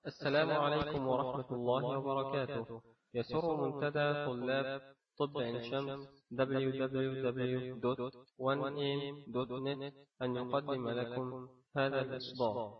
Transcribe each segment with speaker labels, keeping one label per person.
Speaker 1: السلام عليكم ورحمة الله وبركاته يسر منتدى طلاب طب عين شمس www.1am.net أن يقدم لكم هذا الإصدار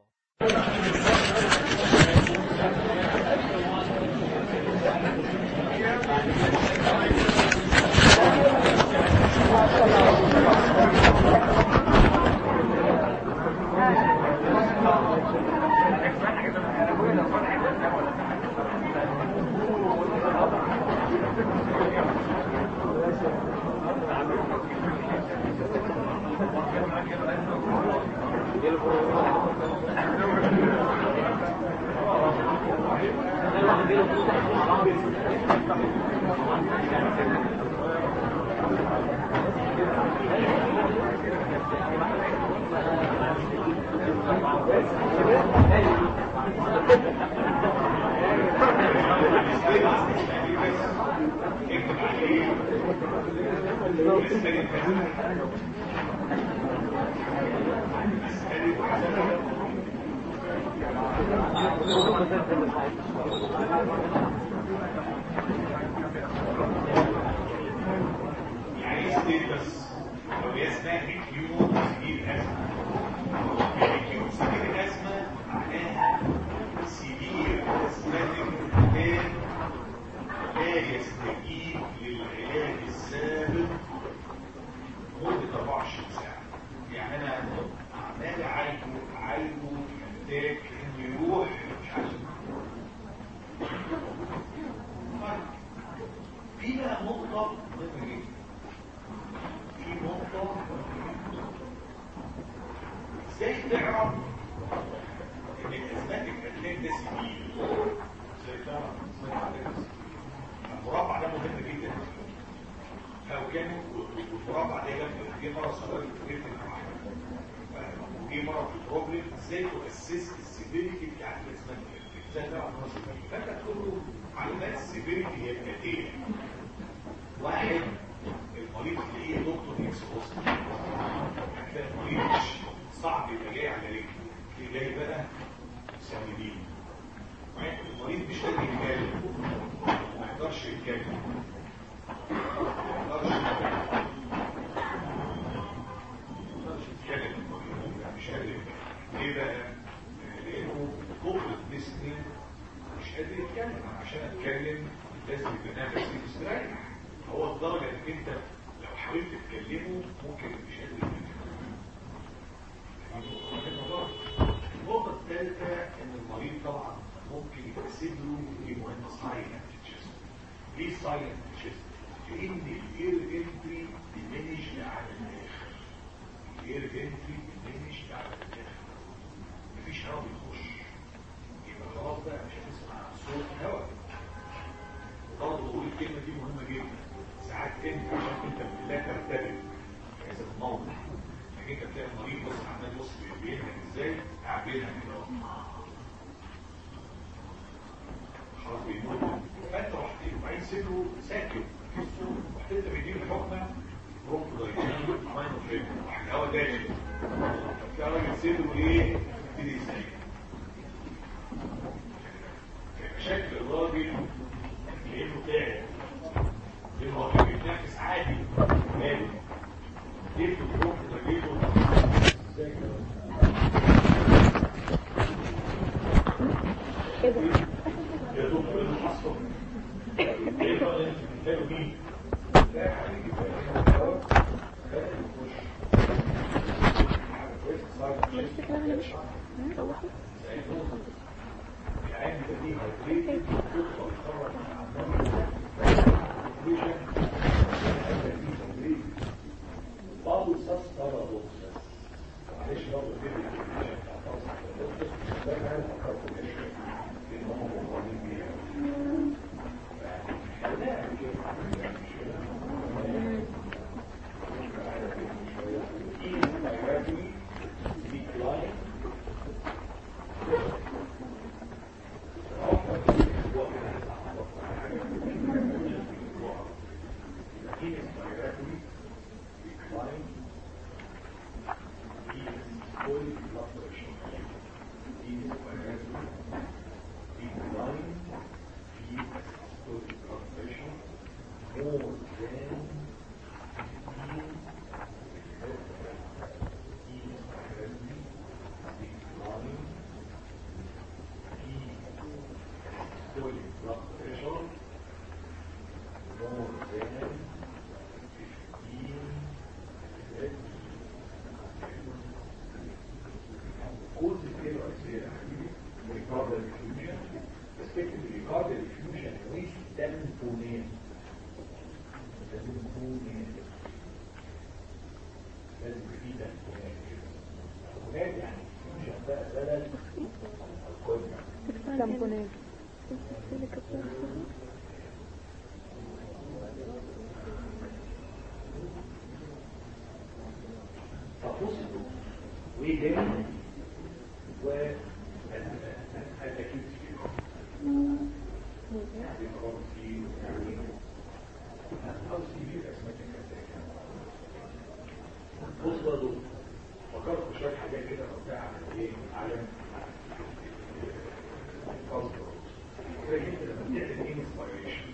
Speaker 2: يعني ايه ستيتس لو هي اسمها اكيوت سيفير ازمه اكيوت سيفير ازمه معناها سيفير اسماتيك بين لا يستجيب للعلاج السابق مدة 24 ساعة يعني انا عمال اعالجه اعالجه محتاج انه يروح مش عارف طيب في بقى نقطة مهمة جدا في نقطة ازاي تعرف ان الاسماتيك اتلين ده سبيل ازاي تعرف الاسماتيك اتلين المربع ده مهم جدا لو كان والمربع ده لما جه مرة صغير في الريتم وجه مرة في البروبلم ازاي تؤسس السيفيريتي بتاعت الاسماتيك ازاي تعرف ان هو سبيل فانت تقول له معلومات السيفيريتي هي الاتيه واحد المريض تلاقيه دكتور اكس بوست هتلاقي المريض مش صعب يبقى جاي على رجله تلاقي بقى سامدين المريض مش قادر يتكلم ما يقدرش يتكلم ما يقدرش يتكلم ما يقدرش يتكلم مش قادر يتكلم ليه بقى؟ لانه بكرة لسنين مش قادر يتكلم عشان اتكلم لازم يبقى نفسي مستريح هو الدرجة انك انت لو حاولت تكلمه ممكن مش قادر يتكلم النقطة الثالثة ان المريض طبعا ممكن يكتسب له في مهمة سايلنت تشيست ليه سايلنت تشيست؟ لان الاير انتري ديمينش على الاخر الاير انتري ديمينش على الاخر مفيش هواء بيخش يبقى خلاص بقى مش هتسمع صوت هواء برضه بقول الكلمة دي مهمة جدا ساعات انت عشان انت لا ترتبط هذا الموضوع انك انت تلاقي المريض بص عمال يبص بينك ازاي اعملها كده خلاص بيموت فانت رحت وبعدين صدره ساكت رحت انت بيديله حكمه روح دايجين ماينو فين واحد هوا داخل فتلاقي راجل صدره ايه يبتدي يساكت شكل الراجل لانه تعب لانه هو كان بيتنافس عادي مالي جبته تروح تجيبه ازاي كده يا دكتور المحصل ايه بقى انت بتتكلم مين؟ لا يا حبيبي يعني دي هتريد تدخل تخرج بعض الناس ترى بس معلش برضه كده systolic blood pressure more than 15 كوز كده رئيسية يا حبيبي ريكارد الفيوجن تسبكت ريكارد الفيوجن وستامبونين تامبونين لازم في تامبونين تامبونين يعني فيوجن بقى بلد القمة
Speaker 3: تامبونات
Speaker 2: فبصوا وايه تاني و الأكيد يعني برضه في يعني أو سي في أسماك بص برضه فكرت في شوية حاجات كده بتاع على إيه على الفصل كده جدا لما بتعمل انسبيريشن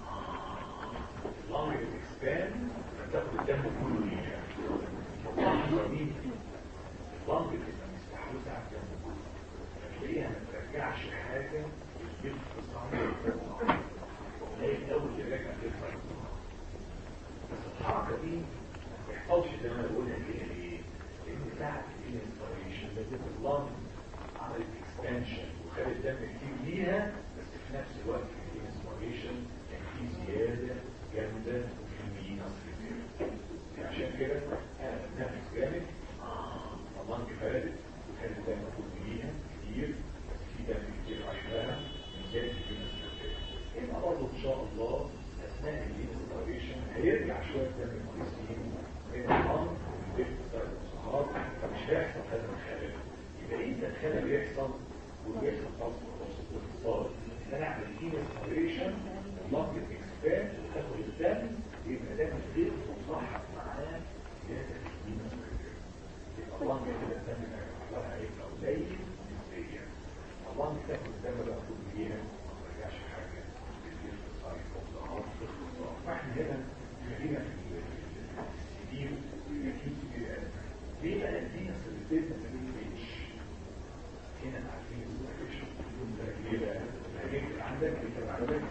Speaker 2: لونج اكسباند بتاخد الدم كله ليها اللحظة دي اللنج بتبقى مستحوذة على الدم كله فتلاقيها ما ترجعش حاجة تثبت في الصعب قليل قوي اللي راجع تدفع بس الحركة دي ما يحصلش زي ما انا بقولها كده ليه؟ لأن ساعة الانسبيريشن اللنج عملت اكسبانشن وخدت دم كتير ليها بس في نفس الوقت في الانسبيريشن كان في زيادة جامدة في الفينس ريزيرف عشان كده انا بتنفس جامد طبعا كفايه وكانت دايما كنت ليها كتير بس في دم كتير عشانها من زياده الفينس ريزيرف هنا برضه ان شاء الله اثناء الانسبيريشن هيرجع شويه دم كويسين من الحمر والدفء والسهرات فمش هيحصل هذا الخلل يبقى ايه الخلل بيحصل وبيحصل تصفر واتصال ان انا اعمل انسبيريشن لفظ اكسبان وتاخد الدم يبقى ده غير مصحح معاه زياده في يبقى الله كده الدم احلها هيبقى قليل نسبيا الله تاخد الدم بقى كل فيها ما ترجعش حاجه بتجيب في الصيف والظهر فاحنا هنا خلينا في السبيل واليتيم كبير قوي ليه بقى الدين السلسلة ما بيتبقش هنا عارفين السلسلة ليه بقى؟ لأنك عندك انت عندك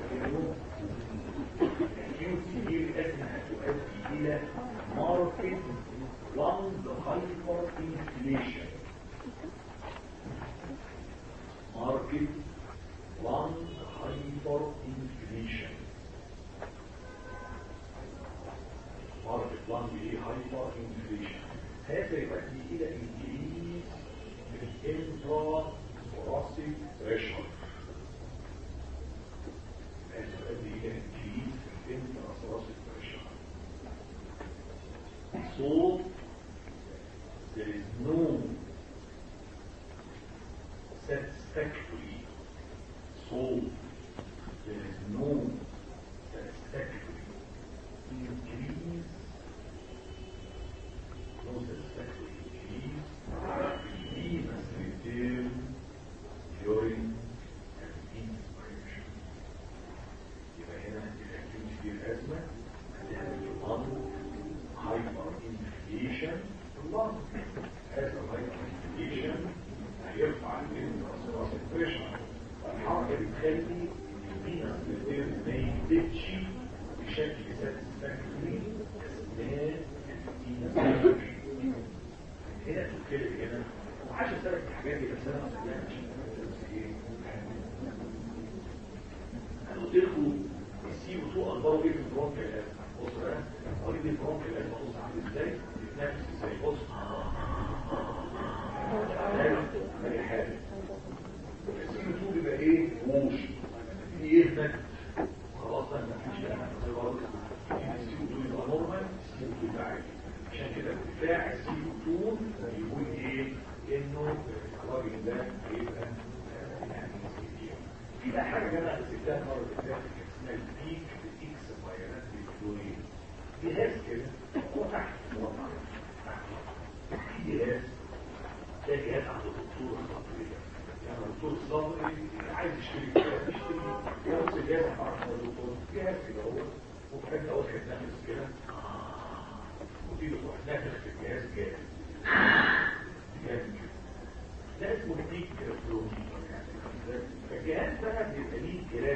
Speaker 2: acute severe asthma هتؤدي إلى marked lung hyperinflation marked lung hyperinflation marked lung hyperinflation هذا يؤدي إلى increase في intra thoracic pressure هذا يؤدي إلى increase في intra thoracic pressure so there is no satisfactory so there is no satisfactory increase no satisfactory increase venous return during an inspiration يبقى هنا الأكيوت في الأزمة هتعمل lung hyperinflation في اللنج هذا الهايبرانفليشن هيرفع الانتراسيراس بريشر الحركة بتخلي الفينس ريتيرن ما يزيدش بشكل ساتسفاكتوري اثناء الفينس هنا تتكلم هنا وعاش اسالك الحاجات دي بس انا ما سمعتش انا قلت لكم السي او 2 اخباره ايه في البرونك الازمه بص بقى اوريد البرونك الازمه بص عامل ازاي بتنافس ازاي بص عمال حاجه السي او 2 بيبقى ايه ووش في يهمك خلاص بقى مفيش بقى زي ما قلت السي او 2 يبقى نورمال السي او 2 يبقى عادي عشان كده ارتفاع السي او 2 يقول ايه انه الراجل ده هيبقى يعني في بقى حاجه جماعه الستات مره اللي فاتت اسمها البيك اكس فايرات بالكلورين جهاز كده هو تحت هو تحت في جهاز ده جهاز عند الدكتور الصدريه يعني الدكتور الصدري عايز يشتري جهاز يشتري جهاز جهاز معرفش هو دكتور جهاز كده هو وفجاه واخد نفس كده وتيجي تروح نافخ في الجهاز جاهز جاهز كده ده اسمه بيك فلورين فالجهاز بقى بيبقى ليه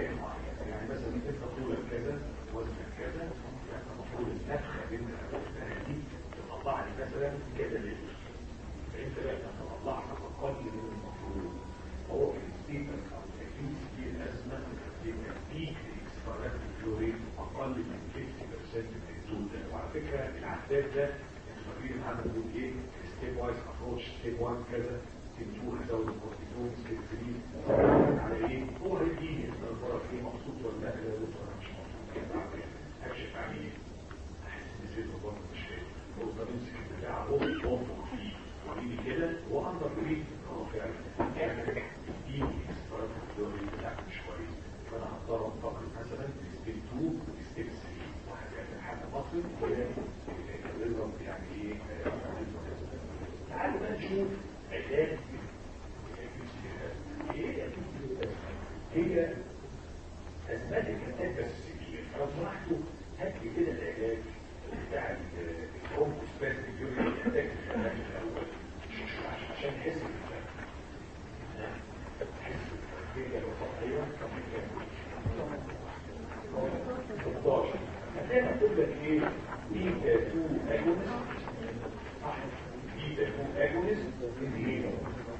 Speaker 2: الاحداث ده انتوا فاكرين محمد بيقول ايه ستيب وايز ابروتش ستيب 1 كذا ستيب 2 هزود الكورتيزون ستيب 3 على ايه هو هيجيني الفرق ايه مبسوط ولا لا لا دكتور انا مش مبسوط كده اكشف عليه احس ان زيته برضه مش فاهم هو طب امسك البتاع هو بينفخ فيه وريني كده هو اندر بريد هو فعلا يعني ايدي اكسبيرت بتاعك مش كويس فانا هضطر انتقل مثلا ستيب 2 ستيب 3 وهكذا لحد ما اصل الريزلت يعني ايه تعالوا بقى نشوف علاج هي هي ازمات الكتاب بس لو سمحتوا هات لي كده العلاج بتاع البرونكوسباز اليوري يحتاج العلاج الاول عشان نحس بالفرق نحس بالفرق هي ايوه 16 هتلاقي مكتوب لك ايه بيتا 2 اجونست صح بيتا 2 اجونست انهيلر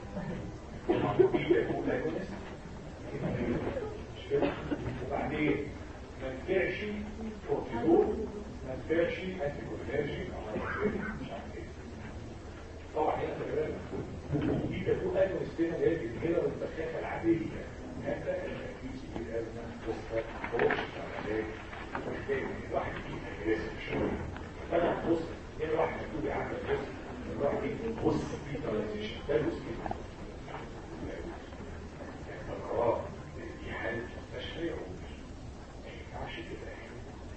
Speaker 2: بيتا 2 اجونست مش كده وبعدين ما نفعش كورتيزون ما نفعش انتي كولينرجي مش عارف ايه طبعا هنا خلي بالك بيتا 2 اجونست هنا جاي الانهيلر البخاخه العاديه هذا الاكيد في الازمه وسط فوق العلاج محتاج الواحد فيه اجريسيف شويه فانا بص هنا واحد مكتوب يا عم بص الواحد بص في ترانزيشن ده الوسيله القرار دي حاله تشريع ما ينفعش كده يعني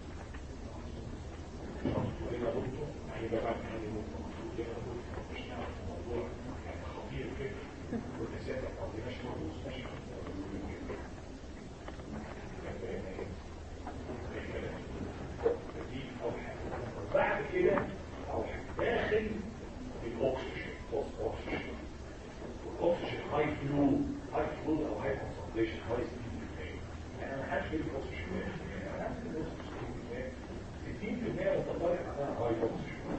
Speaker 2: هنا برضه هيبقى بعد ما هنا برضه مش نعرف الموضوع يعني خطير كده والنساء ما قضيناش موضوع مش بعد كده اروح داخل الاكسجين بص اكسجين والاكسجين هاي فلو هاي فلو او هاي كونسنتريشن هاي سبيد انا ما حدش بيجي اكسجين انا عارف ان الاكسجين 60% متطلع معناها هاي اكسجين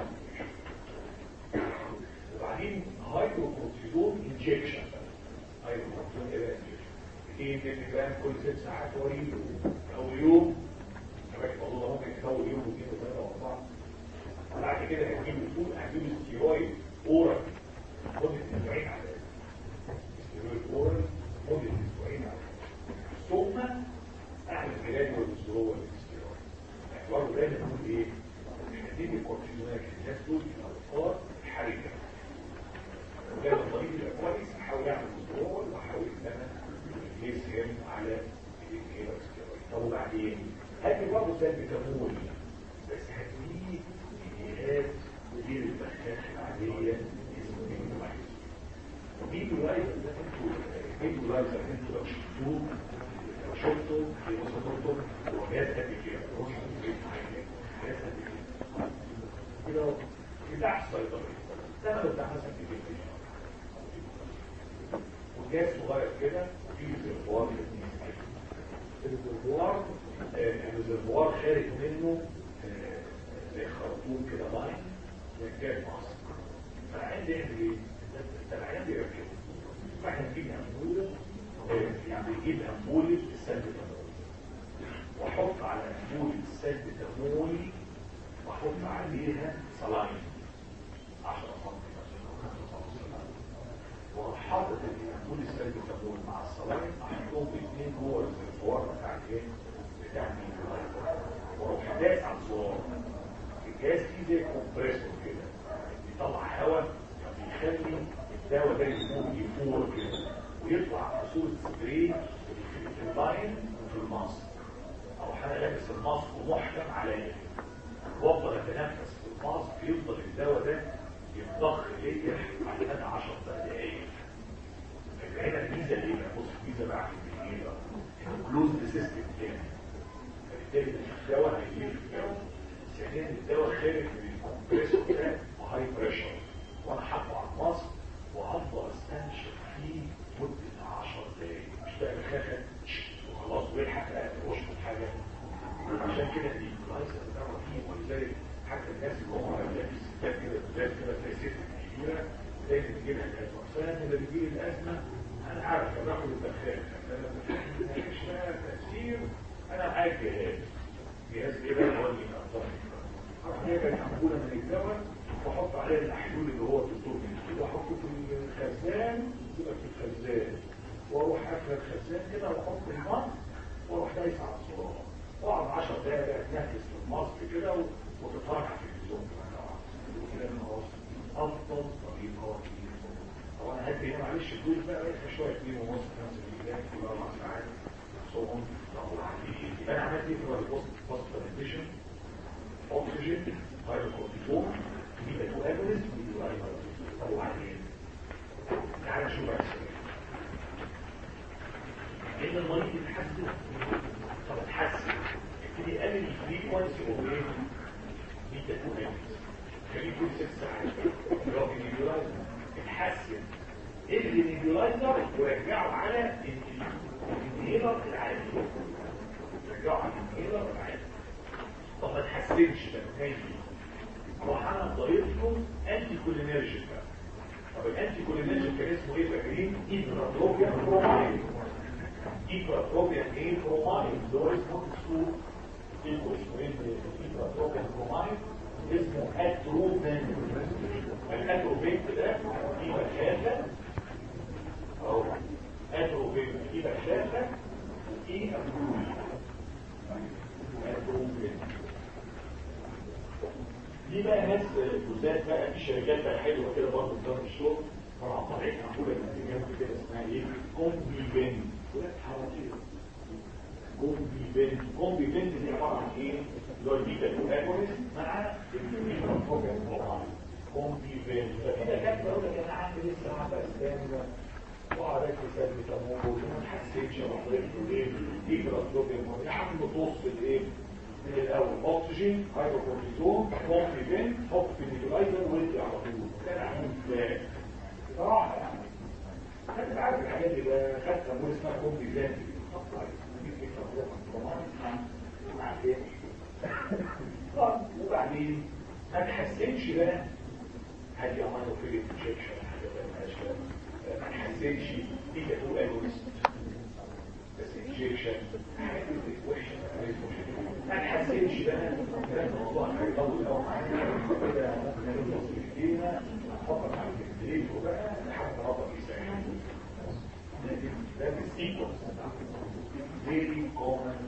Speaker 2: وبعدين هايدروكورتيزون انجكشن هايدروكورتيزون كده انجكشن 200 مللي جرام كل ست ساعات وريد اول يوم كمان الموضوع ده ممكن يتطور يوم واثنين وثلاثه واربعه بعد كده هتجيب الفول هتجيب ستيرويد اورال مده اسبوعين على ستيرويد اورال مده اسبوعين على ثم اعمل علاج والستيرويد والستيرويد برضه دايما نقول ايه؟ احنا ندي الكورتيزونات للناس دول في الاطفال الحرجه ودايما طبيب يبقى كويس احاول اعمل ستيرويد واحاول ان انا يسهم على الانهيلر ستيرويد طب وبعدين هاتي برضه سلبي تمول بس هاتيه جهاز مدير البخاخ العادية اسمه ميدولايزر ميدولايزر ده انتوا ميدولايزر انتوا لو شفتوه لو شفتوا في وسطكم هو جهاز قد كده روح البيت جهاز قد كده كده بتاع الصيدلية ثمنه بتاع مثلا 200 جنيه وجهاز صغير كده وفيه زرار الاثنين الريزرفوار الريزرفوار خارج منه زي خرطوم كده لاين يرجع مصر فالعين بيعمل ايه؟ العين بيركبه فاحنا نجيب امبوله يعني نجيب امبوله السلب تمول واحط على امبوله السلب تمول واحط عليها صلاين 10 سم واروح حاطط الامبول السلب تمول مع الصلاين احطهم الاثنين جوه الريزرفوار بتاع الايه؟ بتاع الميكرولايزر واروح داس على الزرار الجهاز فيه زي كومبريسور كده بيطلع هواء فبيخلي الدواء ده يكون يفور كده ويطلع في صوره سبراي في اللاين وفي الماسك اروح انا لابس الماسك ومحكم عليا وافضل اتنفس في الماسك يفضل الدواء ده يتضخ ليا على مدى 10 دقائق فهنا الميزه اللي هنا بص الميزه بقى في ايه بقى كلوز سيستم كده فبالتالي الدواء هيجيب الدواء ثانيا الدواء خارج من الكمبريسور ده وهاي بريشر وانا حاطه على الماسك وهفضل استنشق فيه مده 10 دقايق مش بقى الخخه وخلاص ويلحق بقى واشرب حاجه عشان كده الانفلايزر ده رهيب ولذلك حتى الناس اللي هم في ستات كده بالذات كده تلاقي ست كبيره دايما تجي لها الازمه فانا اللي بيجي لي الازمه انا عارف انا باخد الدخان انا مش بقى تاثير انا معايا جهاز جهاز ايه بقى هو اللي كان هي كانت معموله من الخزان كده واحط الماء واروح دايس على الصراع واقعد 10 دقايق بقى اتنفس في الماسك كده وتتفرج على التلفزيون كده افضل طريقه طبعا هدي هنا معلش الدوز بقى يبقى شويه اثنين ونص خمسه دقيقات كل اربع ساعات صوم يبقى انا عملت ايه في البوست بوست ترانزيشن اوكسجين هيدروكورتيزون بيتا 2 اجونست طب وبعدين تعالى نشوف بقى ان المريض يتحسن طب اتحسن ابتدي اقلل الفريكونسي اوف ايه بيتا 2 اجونست خليه كل ست ساعات اللي هو بينيبيولايزر اتحسن اللي نيبيولايزر ورجعه على الانهيلر العادي رجعه على الانهيلر العادي طب ما تحسنش بقى تاني راح انا ضايف له انتي كولينرجيك بقى طب الانتي كولينرجيك كان اسمه ايه فاكرين ايبراتروبيان برومايد ايبراتروبيان ايه برومايد اللي هو اسمه اسمه اسمه ايه ايبراتروبيان برومايد اسمه اتروبين الاتروبين ده دي بشاشة او اتروبين دي بشاشة ودي اتروبين اتروبين دي بقى ناس جزات بقى في شركات بقى حلوه كده برضه قدام الشغل طبعا طبيعتها معموله من جنب كده اسمها ايه؟ كومبي بن ولاد حوالي كومبي بن كومبي بن دي عباره عن ايه؟ اللي هو البيتا 2 اجونست مع البروجرام طبعا كومبي بن فكده كانت بقول لك انا عندي لسه واحده اسبانيا واقعد اكتب بيتامول وما تحسنش وحضرتك ايه؟ دي بروجرام يا عم بص الايه؟ من الاول اكسجين هيدروكورتيزون كومبي بن حط في النيولايزر وادي على طول كان عامل ازاي؟ صراحه يعني كنت عارف الحاجات دي بقى خدت امور اسمها كومبي بن وبعدين ما تحسنش بقى هدي امانو في الانجكشن حاجه بقى مالهاش ما تحسنش دي تو اجونست بس انجكشن حاجه وحشه ما تحسنش بقى ده الموضوع هيطول قوي معانا كده ممكن نخلص في ايدينا نفكر على التدريب وبقى لحد ما نقدر يساعد لكن ده السيكونس very common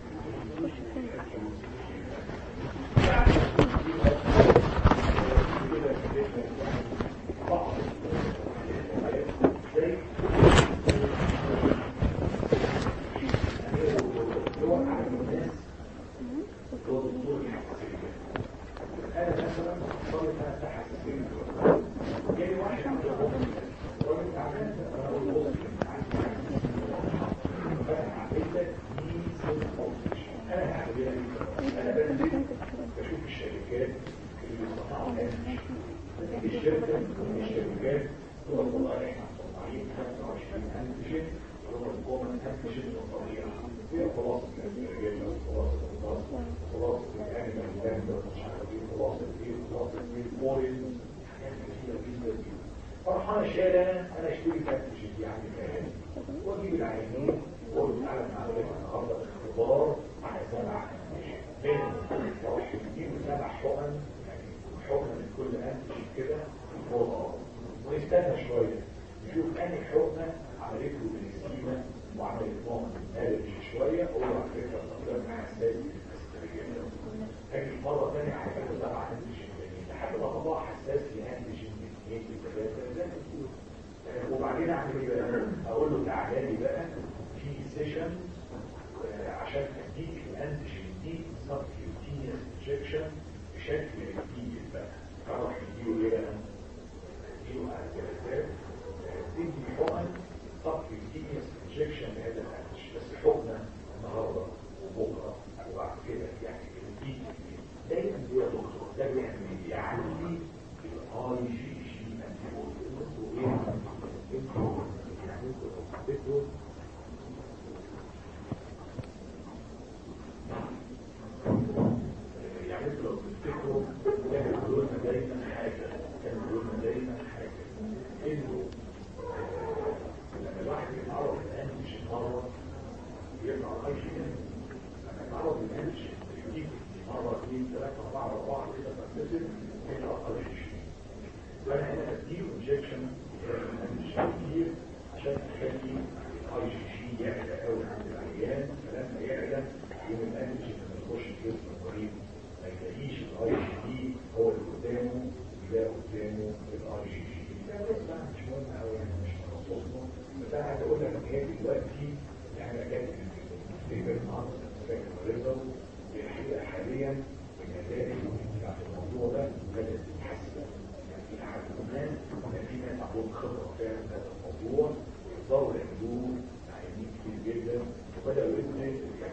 Speaker 2: انا مثلا صلي انا تحسين جاي واحد عنده راجل تعبان انا اقول له انا بنزل بشوف الشركات اللي بيصنعوا الشركه من الشركات هو والله احنا مصنعين 25 انتيجين هو الكومن انتيجين الطبيعي هي خلاصه الرجاله خلاصه الخلاصه خلاصه الانيمال لاند مش عارف ايه خلاصه ايه خلاصه ايه فورين حاجات كتيره جدا جدا فراح انا شايل انا انا اشتري انتيجين يعني كمان واجيب العينين واقول تعالى معايا النهارده اختبار على سبع بين توحيدين سبع حقن يعني حقن من كل انتيجين كده فوق ونستنى شويه نشوف انهي حقنه عملت له بنسيمه وعملت نوع من الالرجي شويه هو على فكره الطبيعه حساس اجي مره ثانيه على فكره سبع انتيجين لحد ما طلع حساس لانتيجين من اثنين لثلاثه زي ما بتقول وبعدين اعمل ايه بقى؟ اقول له تعالى لي بقى في سيشن عشان اديك الانتيجين دي سبكيوتينيوس انجكشن بشكل جديد بقى اروح اديله ايه بقى؟ اديله على الجلسات تدي حقن سبكيوتينيوس انجكشن لهذا الانتيجين بس حقنه النهارده وبكره وبعد كده يعني الجديد دايما يا دكتور ده بيعمل يعلي الاي جي جي انتي بودي يعني لو تفتكروا كانوا يقولوا لنا دايما حاجه كانوا يقولوا لنا دايما حاجه انه لما الواحد يتعرض لانتيجين مره يرجع الاي جي لما يتعرض للانتيجين يجيب مره اثنين ثلاثه اربعه اربعه كده فبتنزل يرجع الاي جي وانا هنا بديله انجكشن كتير عشان تخلي الاي جي جي يعلى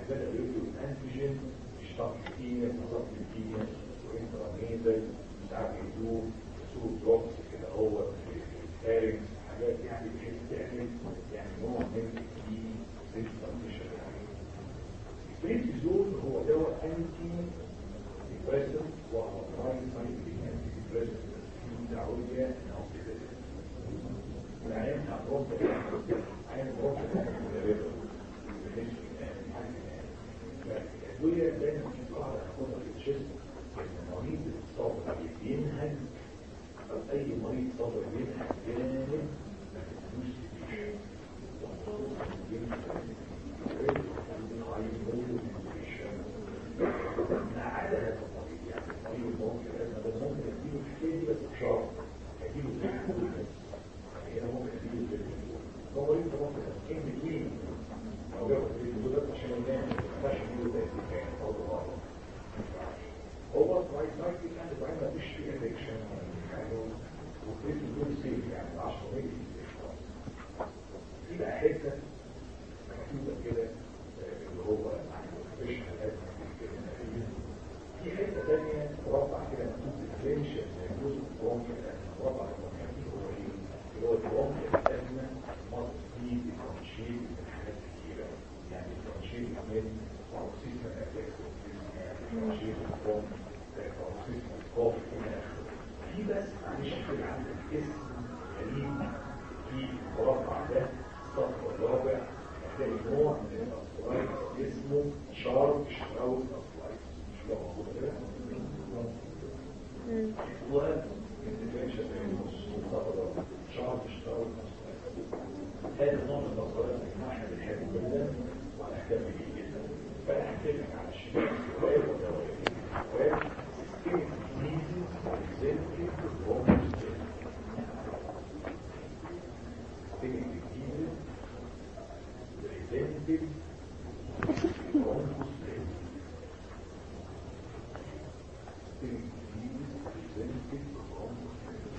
Speaker 2: بدأ يدوا الانتيجين يشتغل كتير نظام كتير وانترانيزل مش عارف يدوه يسوق دروبس كده هو في الخارج حاجات يعني بحيث تعمل يعني نوع من السنسيشن البريتيزون هو دواء انتي ديبريسنت وهو برايم ساينتيفيك انتي ديبريسنت في دعوية او كده العين هتروح عين روح الأدوية دايما في قاعدة أخذها في الجسم إن مريض الصبر ينهج أو أي مريض صبر ينهج جامد ما تدوش تديش ما عدا هذا المريض يعني المريض ممكن هذا ممكن يديله الحكاية دي بس بشرط يديله الحكاية بس يعني ممكن يديله الحكاية هو انت ممكن تسكين بكين او ياخد في الدولات عشان ينام ما ينفعش يديله تأثير او ضغط هو رايت سايد يعني بعدين ما فيش فيه ادكشن يعني وفريد الدول سيف يعني 10 مللي في بقى حته مكتوبه كده اللي هو مفيش حاجات في حته ثانيه مربع كده مكتوب ديفرنشال جزء برونكيال مربع المكتوب هو ايه؟ اللي هو البرونكيال الازمه مصر دي بتنشيل من حاجات كتيره يعني بتنشيل من بروكسيسما افكت تنشيل البرونك بروكسيسما كوف الى اخره في بس معلش كده عندك اسم غريب في المربع ده الصف الرابع هتلاقي نوع من الاسلايد اسمه شارب شراوس اسلايد مش ده موجود كده هو الديفرنشال بين الصف شارب شراوس اسلايد هذا نوع من الاسلايد اللي احنا بنحبه جدا وهنهتم بيه جدا فانا هحكي على الشمال سؤال ودوائر سؤال سيستميك ديزيز بريزنتنج بروبلمز سيستميك ديزيز بريزنتنج بروبلمز سيستميك ديزيز بريزنتنج بروبلمز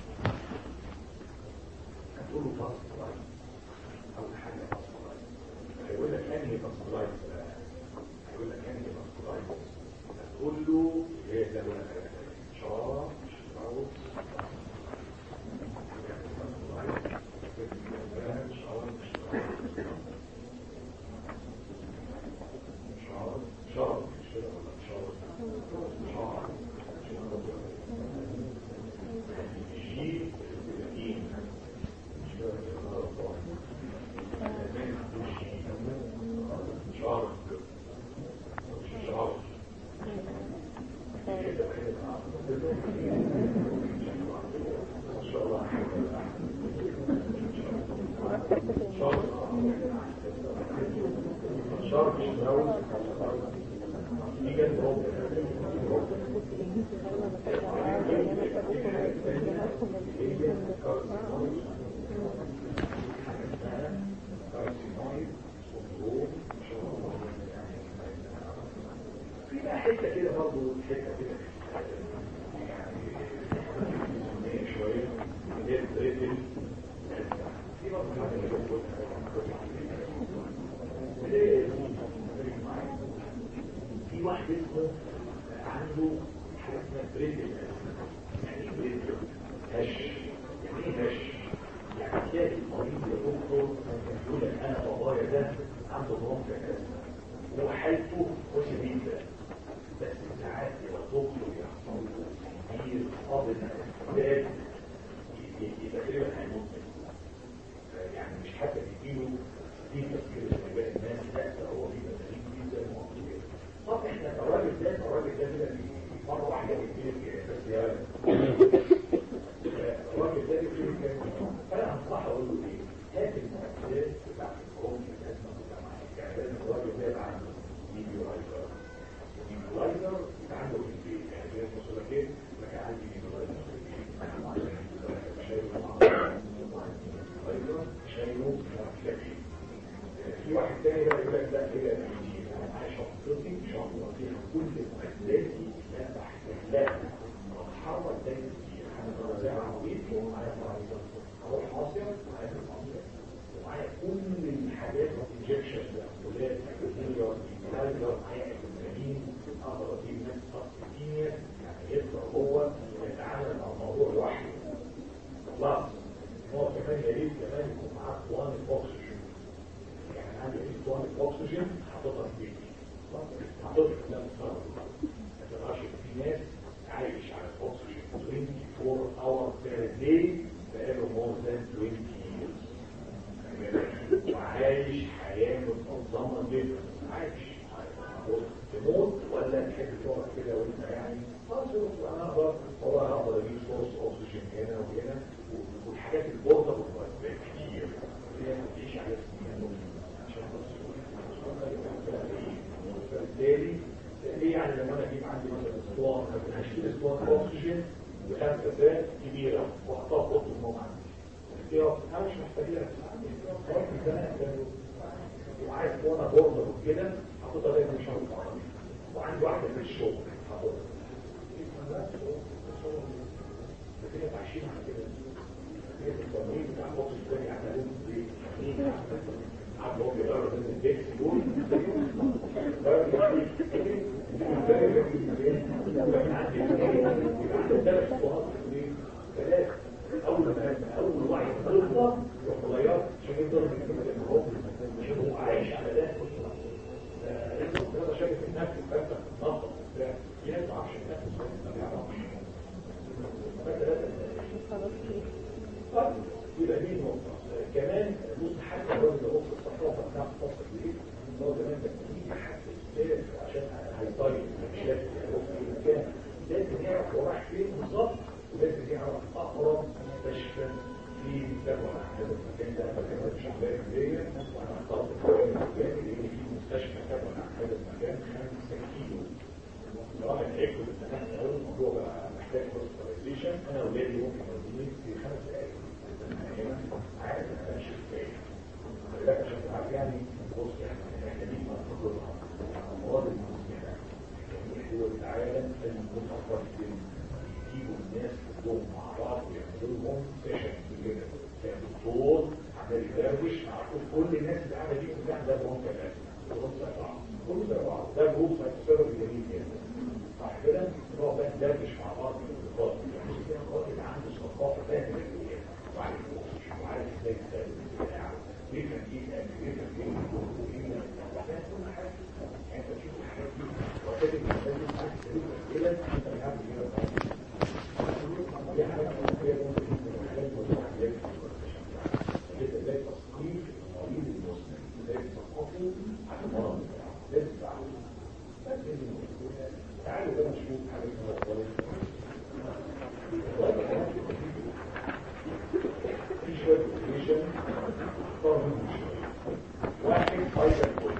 Speaker 2: هتقول له فاسفولايت اول حاجه فاسفولايت هيقول لك انهي فاسفولايت هيقول لك انهي فاسفولايت هتقول له ايه ده ولا شراب شراوس شراب شراب مش كده ولا شراب شراب جي الإن مش كده شراب شراب ما شاء الله شرب شراوس يجب في بقى حته كده برضه حته كده يعني شويه اللي هي الريتل في برضه حاجه في واحد اسمه عنده حاجه اسمها بريتل يعني ايه بريتل هش يعني ايه هش يعني تلاقي المريض يا دكتور يقول لك انا بابايا ده عنده برونكيال وحالته كويسه جدا بس ساعات يبقى دكتور يحصل له كتير قابل استعداد يبقى تقريبا هيموت يعني مش حتى بيجيله دي تفكير زي باقي الناس لا ده هو بيبقى سليم جدا وموجود طب احنا الراجل ده الراجل ده كده مره واحده بيجيلك بس يا الراجل ده بيجيلك فانا انصحه اقول له ايه هات المؤسسات بتاعت الكون الازمه كلها معاك يعني لازم الراجل ده يبقى عنده فيديو رايتر فيديو رايتر يبقى عنده في البيت يعني زي ما قلت لك ايه لك عندي فيديو رايتر في البيت شايله شايله فلاكشن في واحد تاني بقى يقول لك لا كده انا معايا شنطتي شنطه فيها كل مؤسساتي لا بحتاج لها اتحرك دايما فيها انا زي عربيتي ومعايا فرنسا اروح مصر معايا في مصر ومعايا كل الحاجات الانجكشن الامبولات الكليه الهايدر هيعمل الجنين اقدر اجيب ناس سبستينيا يعني يقدر هو يتعامل مع الموضوع لوحده خلاص هو كمان يا ريت كمان يكون معاه اسطوانة اكسجين يعني عندي اسطوانة اكسجين حاططها في بيتي حاططها في نفس ما تقدرش في ناس عايش على الاكسجين 24 اور بير داي بقاله مور ذان 20 years وعايش حياة منظمة جدا عايش تموت ولا تحب تقعد كده وانت يعني خلاص انا اقدر هو هقدر اجيب سورس اكسجين هنا وهنا والحاجات البورده بتبقى كتير هي بتعيش على سنين عشان فبالتالي ليه يعني لما انا اجيب عندي مثلا اسطوانه هشيل اسطوانه اكسجين بخمسه ساعات كبيره واحطها في اوضه النوم عندي اختيار انا مش محتاجها وعايز وانا بوردر وكده حاططها دايما مش هعرف وعندي واحده في الشغل حاططها كده عايشين على كده هي التمرين بتاع البوكس الثاني عملوه ايه عبد الله بيقرر من البيت يقول ثلاثة أول ما أول وعي خلقه وخليات عشان يقدر يكمل هو عشان هو عايش على ده أنا شايف النفس فتح نقص ينفع عشان النفس ما بيعرفش يبقى دي نقطة كمان بص حتى لو انت بص الصحافة بتاعت فصل دي لو كمان بتجيب حساسية عشان هيطيب مش لازم يروح في مكان لازم يعرف هو رايح فين بالظبط ولازم يعرف أقرب مستشفى في تبع هذا المكان ده مكان مش عمال كبيرة وأنا اخترت المكان الفلاني لأن في مستشفى تبع هذا المكان 5 كيلو راح الحكم بالتنفس أول الموضوع بقى محتاج هوسبيتاليزيشن أنا أولادي ممكن يودوني في خمس دقايق هنا عارف أنا مش كفاية لكن عشان تعرف يعني بص يعني احنا دي منطقتها الأمراض المزمنة جميع دول العالم لازم يكون أفضل جدا يجيبوا الناس كلهم مع بعض ويعملوا لهم سيشن كده كدكتور عمال يدردش مع كل الناس اللي قاعده دي كلها ده جروب ثلاثه جروب زي بعض كله زي بعض ده جروب سايكوثيرابي جميل جدا صح كده نقعد بقى ندردش مع بعض في الانضباط يعني كده الراجل اللي عنده ثقافه فاهم الدنيا وعارف الاكسجين وعارف ازاي يستخدم البتاع ليه كان في الاكل ليه كان في البروتين فاهم كل حاجه يعني انت تشوف الحاجات دي وتجد ان ده كده انت بتعمل كده تعالوا بقى نشوف حاجة في شوية كونديشن واحد فايدر بوي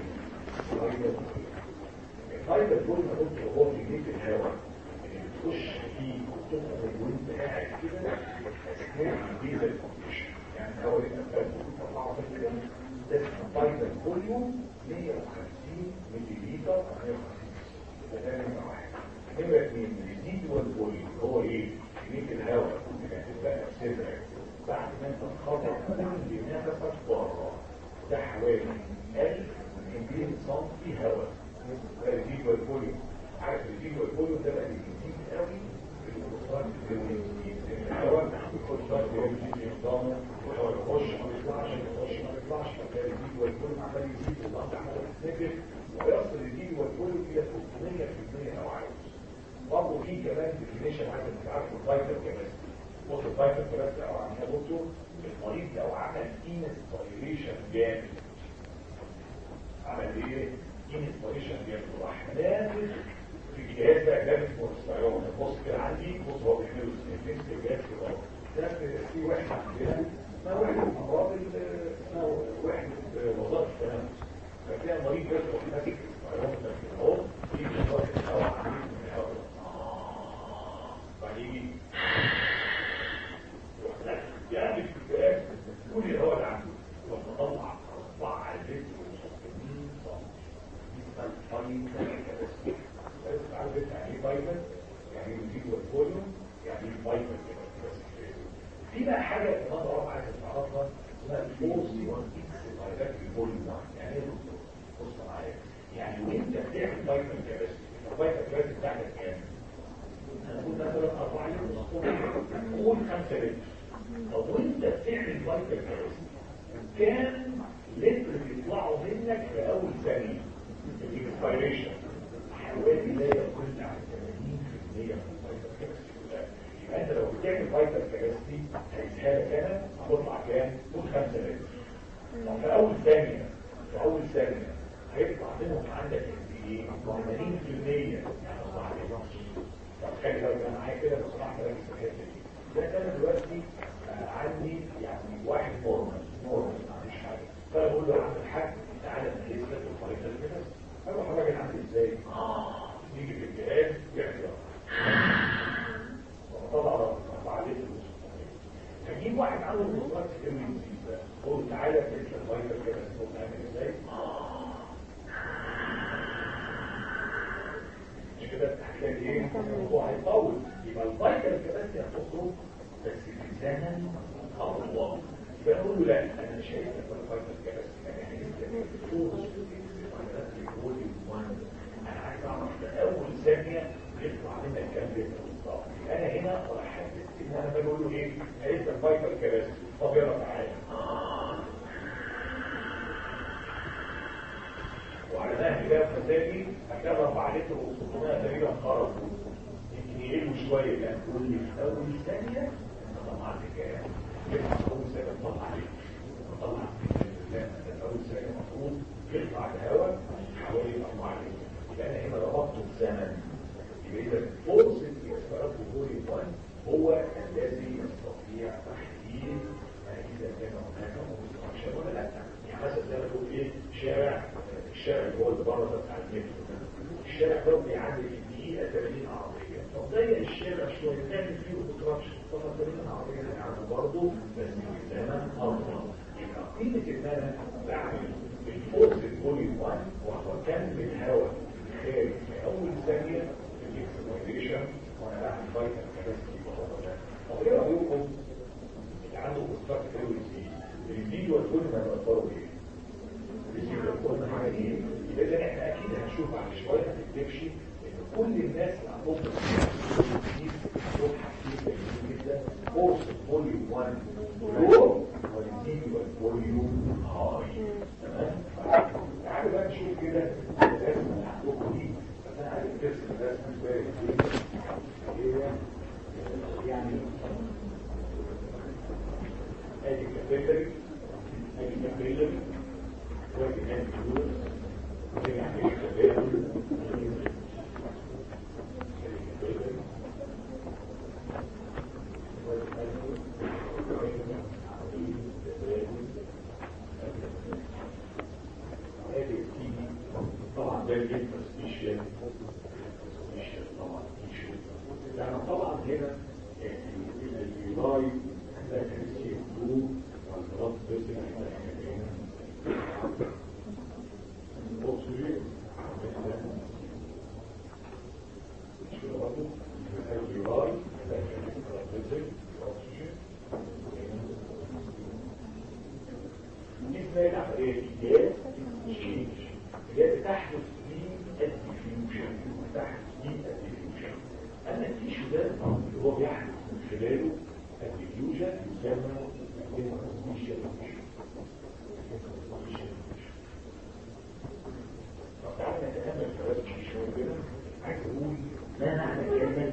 Speaker 2: فايدر بوي ما قلت هو في جيب الهواء تخش فيه تبقى وانت قاعد كده اثناء الفيزا الكونديشن يعني هو الانفاق طلعوا كده ده اسمه فايدر فوليوم 150 ملي لتر 150 ده نمرة واحد نمرة اثنين الريزيدوال فوليوم هو ايه؟ كمية الهواء اللي هتبقى في صدرك بعد ما انت تخرج كل نفسك بره ده حوالي 1200 سم هواء ده الريزيدوال فوليوم عارف الفيديو الفوليوم ده بقى بيزيد قوي في الكورسات الهواء الكورسات اللي بيجي يخضمه والهواء يخش ما يطلعش يخش ما يطلعش فبالتالي الفيديو الفوليوم عمال يزيد والضغط عمال يتنفخ ويصل الفيديو الفوليوم الى 300% لو عاوز برضه في كمان ديفينيشن عايز انت عارف الفايتر كمان بص الفايتر كمان لو عملنا بصوا المريض لو عمل انسبيريشن جامد عمل ايه؟ انسبيريشن جامد راح نازل في الجهاز ده جهاز اسمه بص كده عندي بص هو بيعملوا سنتين في الجهاز كده ده في واحد عندنا اسمها وحدة امراض اسمها وحدة وظائف التنفس فتلاقي المريض يدخل ماسك السيارات كده اهو يجي شوية الهواء عندي من الهواء بعدين يعمل في الجهاز كل الهواء اللي عنده وتطلع 4 لتر و600 سم عارف انت يعني ايه فايبر يعني الفيديو الفوليوم يعني ايه فايبر في بقى حاجه كمان رابعه عايز تعرفها اسمها الفورس 1 اكس فايبر الفوليوم يعني ايه بص معايا يعني فايتال كاباسيتي الفايتال كاباسيتي بتاعتك كام؟ هنقول مثلا 4 لتر قول 5 لتر طب وانت بتعمل فايتال كاباسيتي كام لتر بيطلعوا منك في اول ثانيه الانسبيريشن حوالي لا يقل عن 80% من الفايتال كاباسيتي يبقى انت لو بتعمل فايتال كاباسيتي هيسهلك انا هتطلع كام؟ قول 5 لتر طب في اول ثانيه في اول ثانيه هيطلع منهم عندك قد ايه 80% يعني اصبح طب خلي بالك انا معايا كده بس راح مركز في الحته دي ده انا دلوقتي آه عندي يعني واحد نورمال نورمال معلش حاجه فانا بقول له يا عم الحاج تعالى نقيس لك الفايتال كده اروح الراجل عندي ازاي؟ اه يجي في الجهاز يعمل طبعا رفع عليه فجيب واحد عنده مصطلح ام سي قول تعالى نقيس لك الفايتال كده تعمل ازاي؟ مش كده هتلاقي ايه الموضوع هيطول يبقى الفايتال كباسيتي هتخرج بس في زمن اطول يبقى نقول له لا انا شايف ان الفايتال كباسيتي يعني فورس انا عايز اعرف في اول ثانيه يطلع منك كام لتر بالظبط انا هنا راح حددت ان انا بقول له ايه هيبقى الفايتال كباسيتي طب يلا تعالى وعلى نهج بقى فسادي هتلاقي 4 لتر و600 تقريبا خرجوا يمكن يقلوا شويه لان تقول لي في اول ثانيه انت طلعت كام؟ يطلع في اول ثانيه تطلع لتر تطلع لا انت في اول ثانيه المفروض يطلع الهواء حوالي 4 لتر يبقى انا هنا ربطت الزمن يبقى اذا فرصه اكسبيرات فوليوم 1 هو الذي يستطيع تحديد اذا كان هناك اوبستراكشن ولا لا يعني مثلا زي ما تقول ايه شارع الشارع اللي هو اللي بره ده بتاع المترو الشارع ده بيعدي في الدقيقه 30 عربيه طب ضيق الشارع شويه تعمل فيه اوبستراكشن طب 30 عربيه هيعدوا برضه بس في زمن افضل يبقى قيمه ان انا بعمل الفورس الفوليوم 1 وهو كم الهواء خارج في اول ثانيه في الاكسبلوريشن وانا بعمل فايتال كاباسيتي طب ايه رايكم اللي عنده اوبستراكشن الفيديو كل ما يقدروا ايه الفيديو كل حاجه ايه اذا احنا اكيد هنشوف بعد شويه ما تكتبش ان كل الناس اللي عندهم دول حاجتين جدا كورس فوليوم 1 لو والفيديو فوليوم هاي تمام تعالوا بقى نشوف كده الرسمه اللي عندكم دي بس انا عايز ترسم الرسمه شويه يعني ادي كابيلري ادي كابيلري وادي ادي فلوس ادي يعني كابيلري طبعا ده الانترستيشن طبعا يعني طبعا هنا اليوراي ده كان سي 2 والبلاد فيزل اكسجين اليوراي ده كان البلاد فيزل اكسجين دي اسمها العمليه الجاز تشينج اللي تحدث في الديفيوجن تحدث في الديفيوجن أما التيشو ده اللي هو بيحدث من خلاله الديفيوجن يسمى الانترستيشال طب تعالى نتأمل في هذا التيشو كده عايز أقول ما معنى كلمة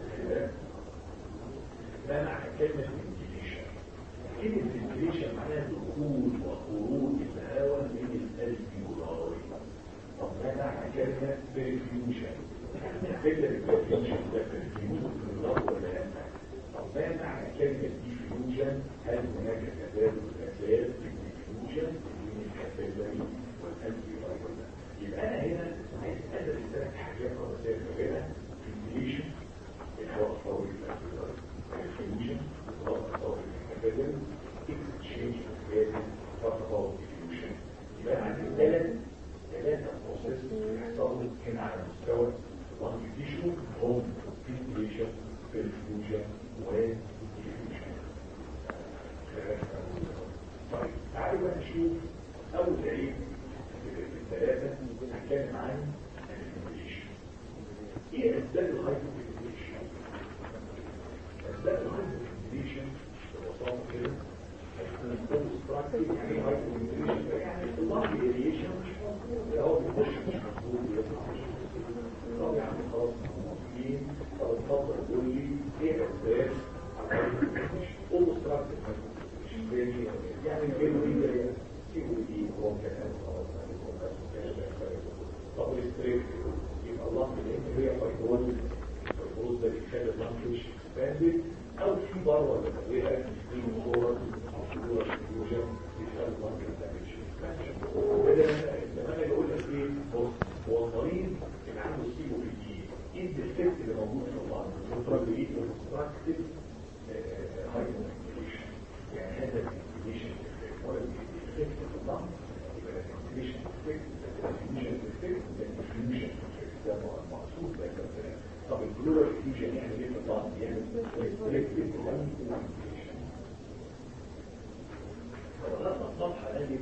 Speaker 2: ما معنى كلمة فنتيليشن كلمة فنتيليشن معناها دخول وخروج الهواء من الالفيولاي طب ما معنى كلمة بريفيوجن فكرة البريفيوجن ده بريفيوجن في الضغط ولا لا طب ما معنى كلمة ديفيوجن هل هناك تبادل الأساس في الديفيوجن بين الكابيلاري والالفيولاي ولا لا يبقى أنا هنا عايز أدرس ثلاث حاجات رئيسية كده فنتيليشن الهواء الطويل في الالفيولاي بريفيوجن الهواء الطويل في الكابيلاري اكسشينج جازز فقط ديفيوجن يبقى عندي ثلاث ثلاثة بروسيس بيحصلوا هنا على مستوى اللنج تيشو هم فيلتريشن بريفيوجن وديفيوجن طيب تعالوا بقى نشوف أول عيب في الثلاثة هنتكلم عن اسباب الهايبوفنتيليشن اسباب الهايبوفنتيليشن ببساطه كده يعني هايبوفنتيليشن يعني اللنج اريشن مش مظبوط هو بيخش مش مظبوط بيطلع مش مظبوط طب يعني خلاص مظبوطين طب اتفضل قول لي ايه اسباب اوبستراكتيف هايبوفنتيليشن يعني الجيم دي زي سي او دي هو كان خلاص طب الستريت يبقى الله اللي هي فايبروز الفايبروز ده بيخلي اللنج اكسباندد او في بره متغيره في صوره او صوره فيوجن بيخلي اللنج دامج وده لما انا بقول لك ايه بص هو المريض اللي عنده سيبو في الجي ايه الديفكت اللي موجود في اللنج الكونتراكتيف كونتراكتيف هايبوكسيشن يعني هذا الانفليشن ولا الديفكت في اللنج يبقى الانفليشن ديفكت الانفليشن ديفكت الانفليشن ده مقصود ده كلام طب البلورال فيوجن يعني ايه في اللنج يعني ريستريكتيف لنج انفليشن فضغطنا الصفحه قالت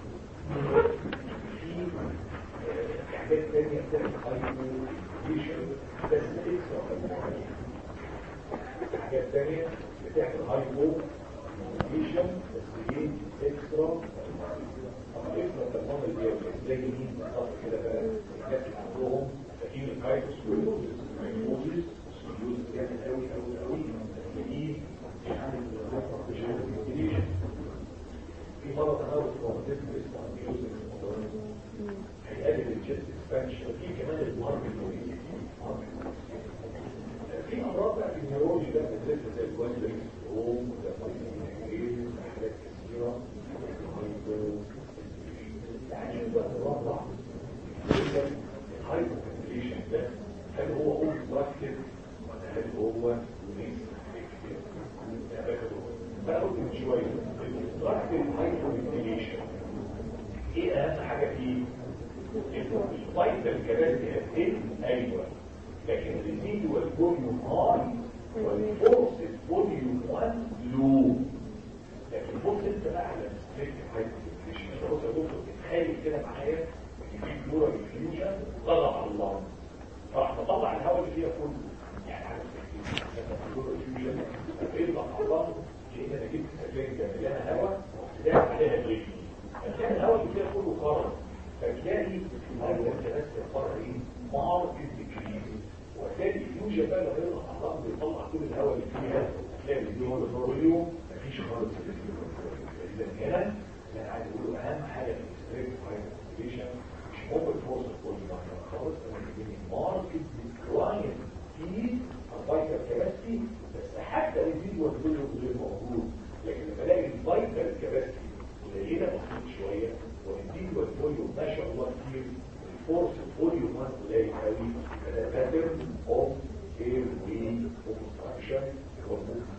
Speaker 2: في حاجات تانية بتعمل هايبوكسيشن بس اكسترا حاجات تانية بتعمل هايبوكسيشن بس ايه اكسترا اكسترا تمام الجيم زي مين بالظبط كده بقى الناس اللي عندهم تكين الكايتس والموزيس الموزيس السيوز جامد قوي قوي قوي دي عامل هايبوكسيشن في مرض تناول الكومبتيتيف اسمه ميوزك هيقلل الجست اكسبانشن في كمان الماركت في امراض بقى في النيورولوجي ده بالذات زي الجوانبري سندروم وده حاجات كثيره العجيب بقى الوضع الهايبوكنتريشن ده هل هو اوبستراكتيف ولا هل هو بقى قلت من شويه الاوبستراكتيف هايبوكنتريشن ايه اهم حاجه فيه؟ انه الفايتال كباسيتي هتقل ايوه لكن الريزيدوال فوليوم هاي والفورسد فوليوم 1 لو لكن بص انت بقى على الستريك هايبوكنتريشن بص يا دكتور تتخيل كده معايا ان في بلورال فيوجن ضغط على الله فراح مطلع الهواء اللي فيها كله يعني عارف البلورال فيوجن بيطلع على الله لان انا جبت سفنجه مليانه هواء ودافع عليها برجلي فتلاقي الهواء اللي فيها كله خرج فتلاقي الهواء بس الخرج ايه ماركت ديكريز وتلاقي الفيوجن بقى لما يطلع على الله بيطلع كل الهواء اللي فيها تلاقي الفيوجن فوليوم مفيش خالص اذا هنا انا عايز اقول اهم حاجه في الستريك هايبوكسيشن مش اوبن فورس فوليوم خالص انا بيجيني ماركت ديكلاين في الفايتال كباستي بس حتى الفيديو فوليوم غير موجود لكن لما الاقي الفايتال كباستي قليله بسيط شويه والفيديو فوليوم ما شاء الله كتير الفورس فوليوم قليل قوي فده باترن اوف اير وي اوبستراكشن هو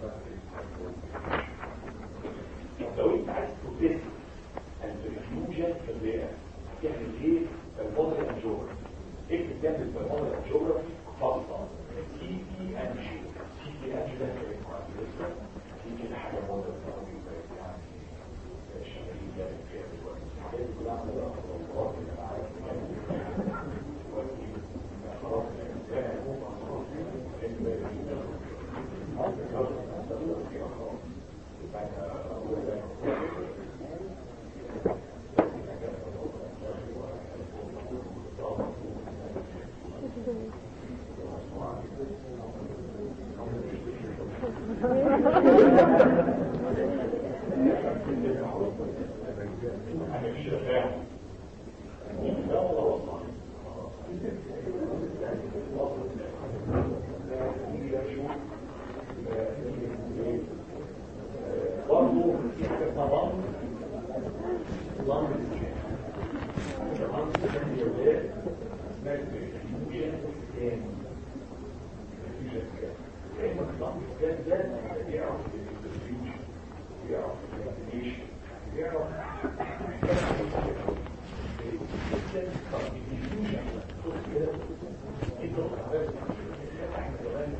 Speaker 2: لو انت عايز تدرس البرفيوجن في الرئه تعمل ايه بالموديل انجيوجرافي اكتب جنب البالموديل انجيوجرافي فاصله سي تي انجي سي تي انجي ده في كده حاجه موديل يعني شغالين جامد فيها دلوقتي الحاجات دي كلها عامله بقى خطوات اللي انا عارف خلاص الانسان هو برضه في حاجه اسمها رمز رمز رمز اسمها الفيوجن سكان الفيوجن سكان دايما الرمز سكان ده بيعرف الفيوجن بيعرف الانفليشن بيعرف الفيوجن كده انت عارف احنا كمان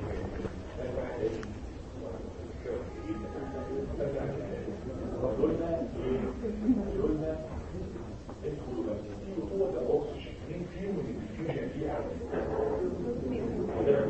Speaker 2: قلنا قلنا ادخلوا بس هو ده الاكسجين مين فيهم الديفيوجن فيه عدد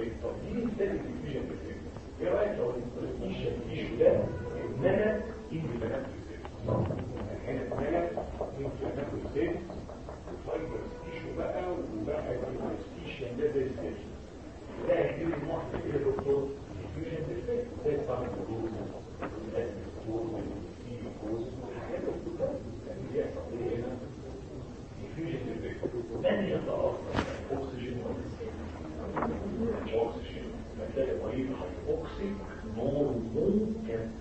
Speaker 2: طب دي مثال الديفيوجن ديفكت ايه رايك لو البريتيشن تيشو ده اتملى اندبندنت هنا اتملى اندبندنت فايبرز تيشو بقى وبقى البريتيشن ده زي السيل ده هيجيب المحتوى ايه يا دكتور الديفيوجن ديفكت زي طبعا الجلوز الاسبور والسيليكوز الحاجات دي كلها اللي بيحصل ايه هنا diffusion effect من يتأثر أكسجين أكسجين فتلاقي مريض هايبوكسي نور نور كان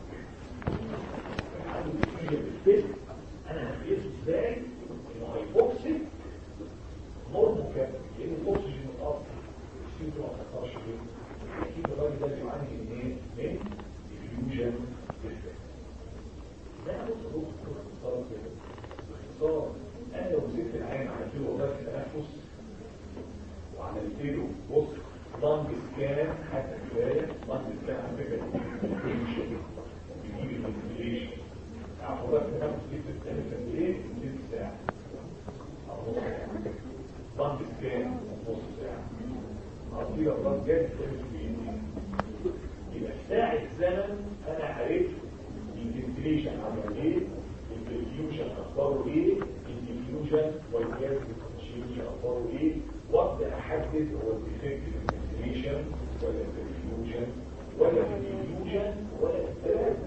Speaker 2: عنده diffusion effect أنا هقيس إزاي إنه هايبوكسي نور مكان لأن الأكسجين متأثر السيوت ما تأثرش فيه أكيد الراجل ده بيعاني من إيه؟ من diffusion effect ده بص بص باختصار كده باختصار انا لو مسكت العين عملت له وظائف التنفس وعملت له بص لانج سكان حتى كفايه لانج سكان على فكره بيجيب الفنتيليشن يعني وظائف التنفس دي بتتعمل قد ايه؟ ست ساعات او نص ساعه لانج سكان نص ساعه اعطيه امراض جايه بتتعمل في ايه؟ يبقى ساعه زمن انا عرفت الفنتيليشن عمل ايه؟ الفيوجن اخباره ايه؟ الديفيوجن والجاز التشينج اخباره ايه وابدا احدد هو الديفكت الانفستيجيشن ولا الديفيوجن ولا الديفيوجن ولا الثلاث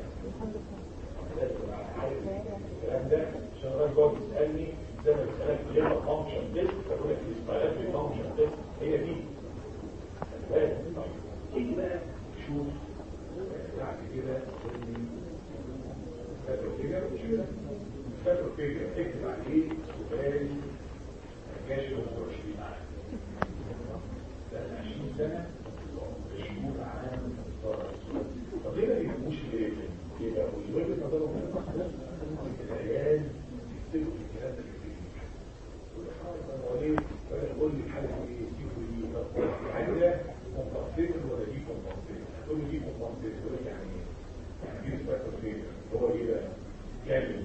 Speaker 2: الكلام ده عشان الراجل جوه بيسالني زي ما بيسالك ليه فانكشن تيست بقول لك الاسبيراتوري فانكشن تيست هي دي طيب تيجي بقى تشوف بعد كده فاكر كده فاكر كده اكتب عليه سؤال جاش 25 عام ده 20 سنة شهور عام طب ليه ما بيهموش ليه؟ يبقى وجهة نظرهم العيال يكتبوا في الكلام ده كتير هو ليه؟ قول لي الحاجة ايه؟ يجيبوا ايه؟ الحاجة ده كومبنسيتد ولا دي كومبنسيتد؟ هتقول لي دي كومبنسيتد يقول لك يعني ايه؟ يعني دي سبايكر فيجر هو ايه بقى؟ كامل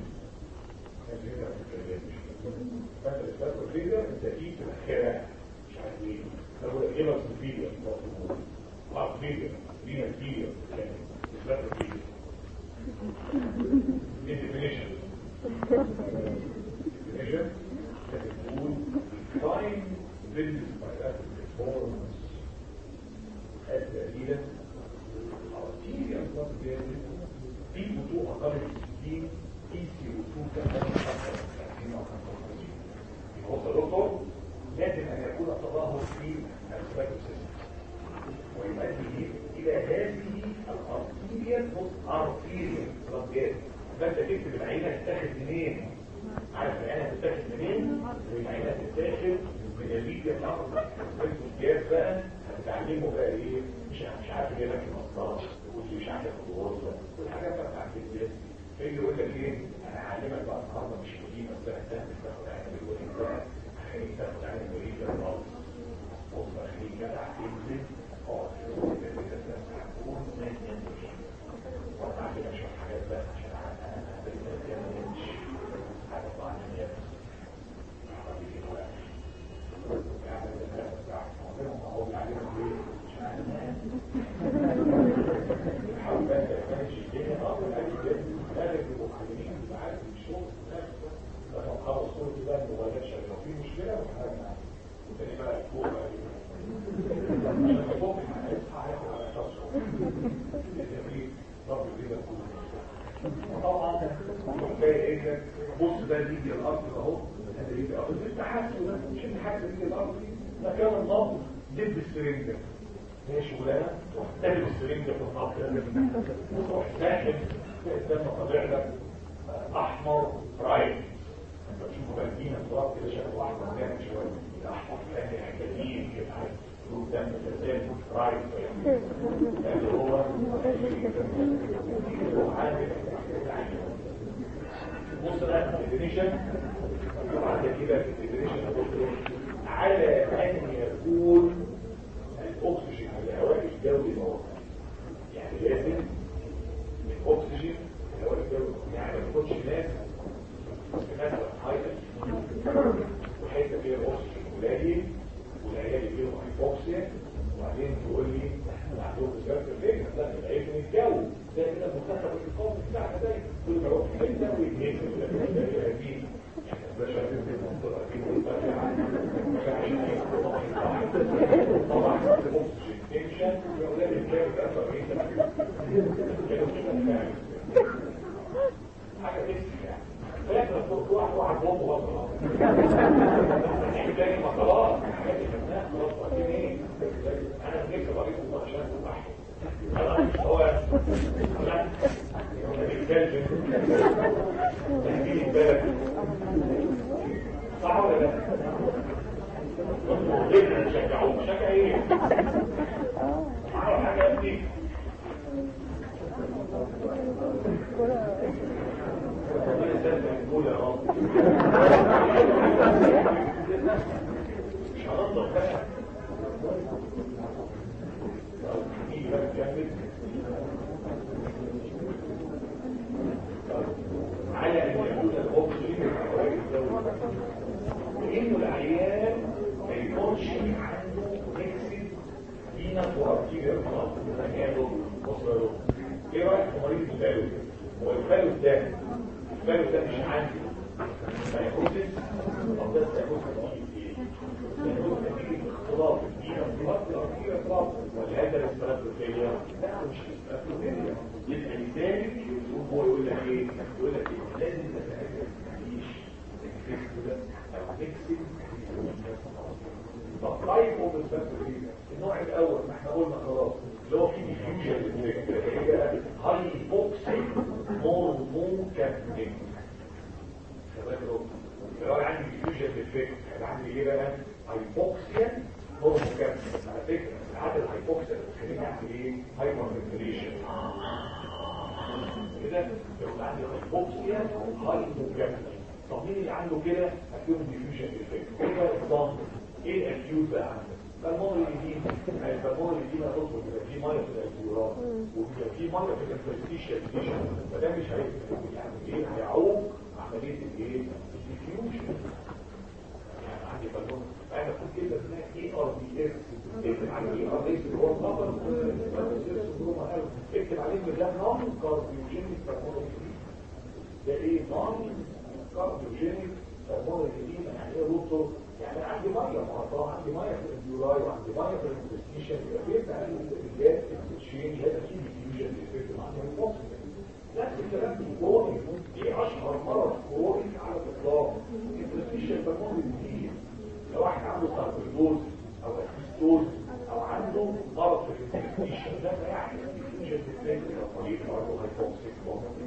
Speaker 2: فانت الاسباب الفيزا انت اكيد في الاخيره مش عارف ايه تقول ايه بس الفيزا اه فيزا لينا الفيزا يعني اسباب الفيزا definition definition بتقول define business bilateral performance as دليلا arterial blood vessel people to أقل من 60 PCO2 كمان هو دكتور لازم أن يكون التظاهر في الأسباب السيستم ويؤدي إلى هذه الأرتيريال أرتيريال بلانجات فأنت تكتب العينة تتاخد منين؟ عارف العينة تتاخد منين؟ العينة تتاخد من الليبيا الأرض بس الجهاز بقى هتتعلمه بقى إيه؟ مش مش عارف يجيب لك المسطرة واللي مش عارف ياخد غرزة والحاجات بقى بتاعت الجهاز فيجي يقول لك ايه انا هعلمك بقى النهارده مش ودي بس هتعمل تاخد عين الوليد بقى هخليك تاخد عين الوليد ده خالص بص بقى خليك جدع تنزل اه هتكون وقع كده شويه حاجات بقى عشان انا ما مش هتطلع من يد هو بيعلمك ايه حاول بقى تمشي الدنيا اه لازم يبقوا محللين معاك في الشغل لما نخلص كل ده الموبايلات شغاله لو في مشكله وحاجه وتاني بقى فوق بقى عشان فوق هيصحى هياخد على شخصه التمرين رب كده طبعا تلاقي ايه بص ده يجي الارض اهو هذا يجي الارض انت حاسس مش انت حاسس يجي الارض مكان النار دب السرنجه هي شغلانه تحتاج السرنجه في النار وتروح داخل الدم طبيعي لك احمر رايت انت تشوفه بقى فينا التراب كده شكله احمر جامد شويه احمر فاتح جديد كده له دم كذاب رايت اللي هو بص بقى الديفينيشن بعد كده في الديفينيشن على ان يكون الاكسجين الهواء الجوي موجود يعني لازم الاكسجين الهواء الجوي يعني ما يكونش ناس مثلا هايدر وحته فيها الاكسجين قليل والعيال فيهم هايبوكسيا وبعدين زي كده المنتخب القومي بتاعنا ده كل ما يروح في حته ويتهز ولا يجي طبعا الاكسجين يقول لك حاجه تكسي يعني فاكر فوق واحد واحد بوم وغلط تاني ما خلاص الحاجات اللي خدناها خلاص وبعدين ايه انا نفسي بقيت عشان اصبح هو لا بيتكلم تحكيلي بالك صح ولا لا؟ جدا شجعوه شجع ايه؟ عملوا حاجه دي مش هنضف بقى على ان يكون الاكسجين وانه العيان ما يكونش عنده نكسد فينا وارتيريا بص يا دكتور ايه رايك في مريض الفالوس هو الفالوس ده الفالوس ده مش عندي سايكوزيس طب ده سايكوزيس يكون نتيجة اختلاط الدين اختلاط الأرضية اختلاط والهذا الاستراتيجية لا مش الاستراتيجية يبقى لذلك هو يقول لك ايه يقول لك ايه لازم تتأكد مفيش تكفيك كده او تكسب طب طيب هو الاستراتيجية النوع الأول ما احنا قلنا خلاص اللي هو فيه ديفيوجن هي هاي بوكسي مور مو كابتن لو انا عندي ديفيوجن افكت هيبقى عندي ايه بقى هايبوكسيا هو مكمل على فكره ساعات الهايبوكسيا بتخليني اعمل ايه هايبر فنتريشن كده لو عندي هايبوكسيا هاي مكمل طب مين اللي عنده كده هتكون ديفيوجن افكت ايه بقى النظام ايه الاكيوت بقى عندك فالمونري دي فالمونري دي ما تدخل بيبقى في ميه في الالفيورات وبيبقى في ميه في الانترستيشن فده مش هيفرق يعني ايه هيعوق عمليه الايه الديفيوجن عندي بالون انا كنت كده اسمها اي ار بي اس اكتب على اي ار اس اللي هو الخطر اكتب عليه ان ده نون كارديوجينيك بالمونري ده ايه نون كارديوجينيك بالمونري يعني ايه دكتور يعني انا عندي ميه مقطعه عندي ميه في الديولاي وعندي ميه في الانتستيشن يبقى بيبقى الجاز اكسشينج هذا فيه ديفيوجن افكت مع الفوسفور نفس الكلام في الكوروني ايه اشهر مرض كوروني على الاطلاق الانتستيشن بالمونري ديزيز لو واحد عنده ساركويدوز او اسبستوز او عنده مرض في الانتستيشن ده يعني ديفيوجن افكت الى طريق برضه هايبوكسيك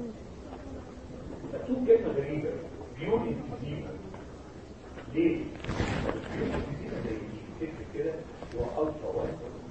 Speaker 2: مكتوب كلمه غريبه بيون انتزيما ليه؟ البيون انتزيما زي دي تكتب كده هو الفا 1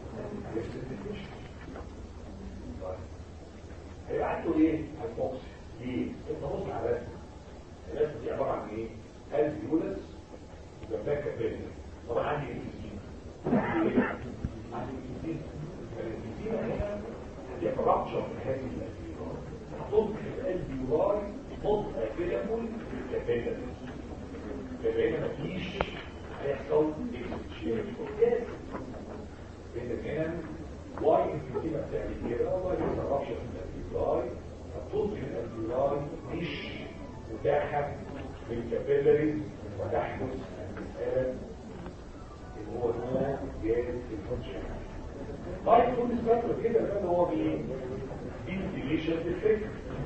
Speaker 2: هيبقى عنده ايه؟ هايبوكسي ليه؟ انت بص على الرسم الرسم دي عباره عن ايه؟ الفيولس وجنبها كابيلا طبعا عندي انتزيما عندي ايه؟ عندي انتزيما الانتزيما هنا دي رابشر في هذه الالفيولار هتضغط الالفيولار نطق افيلابل في الكابيلا يبقى هنا مفيش هيحصل اكسشينج اوف بين هنا واي الانتزيما بتعمل كده واي رابشر في الالفيولار فتضغط الالفيولار مش متاحه للكابيلاريز وتحدث الانتقال اللي هو نوع جاز الفونكشن طيب كل سبب كده بقى هو بايه؟ فنتيليشن افكت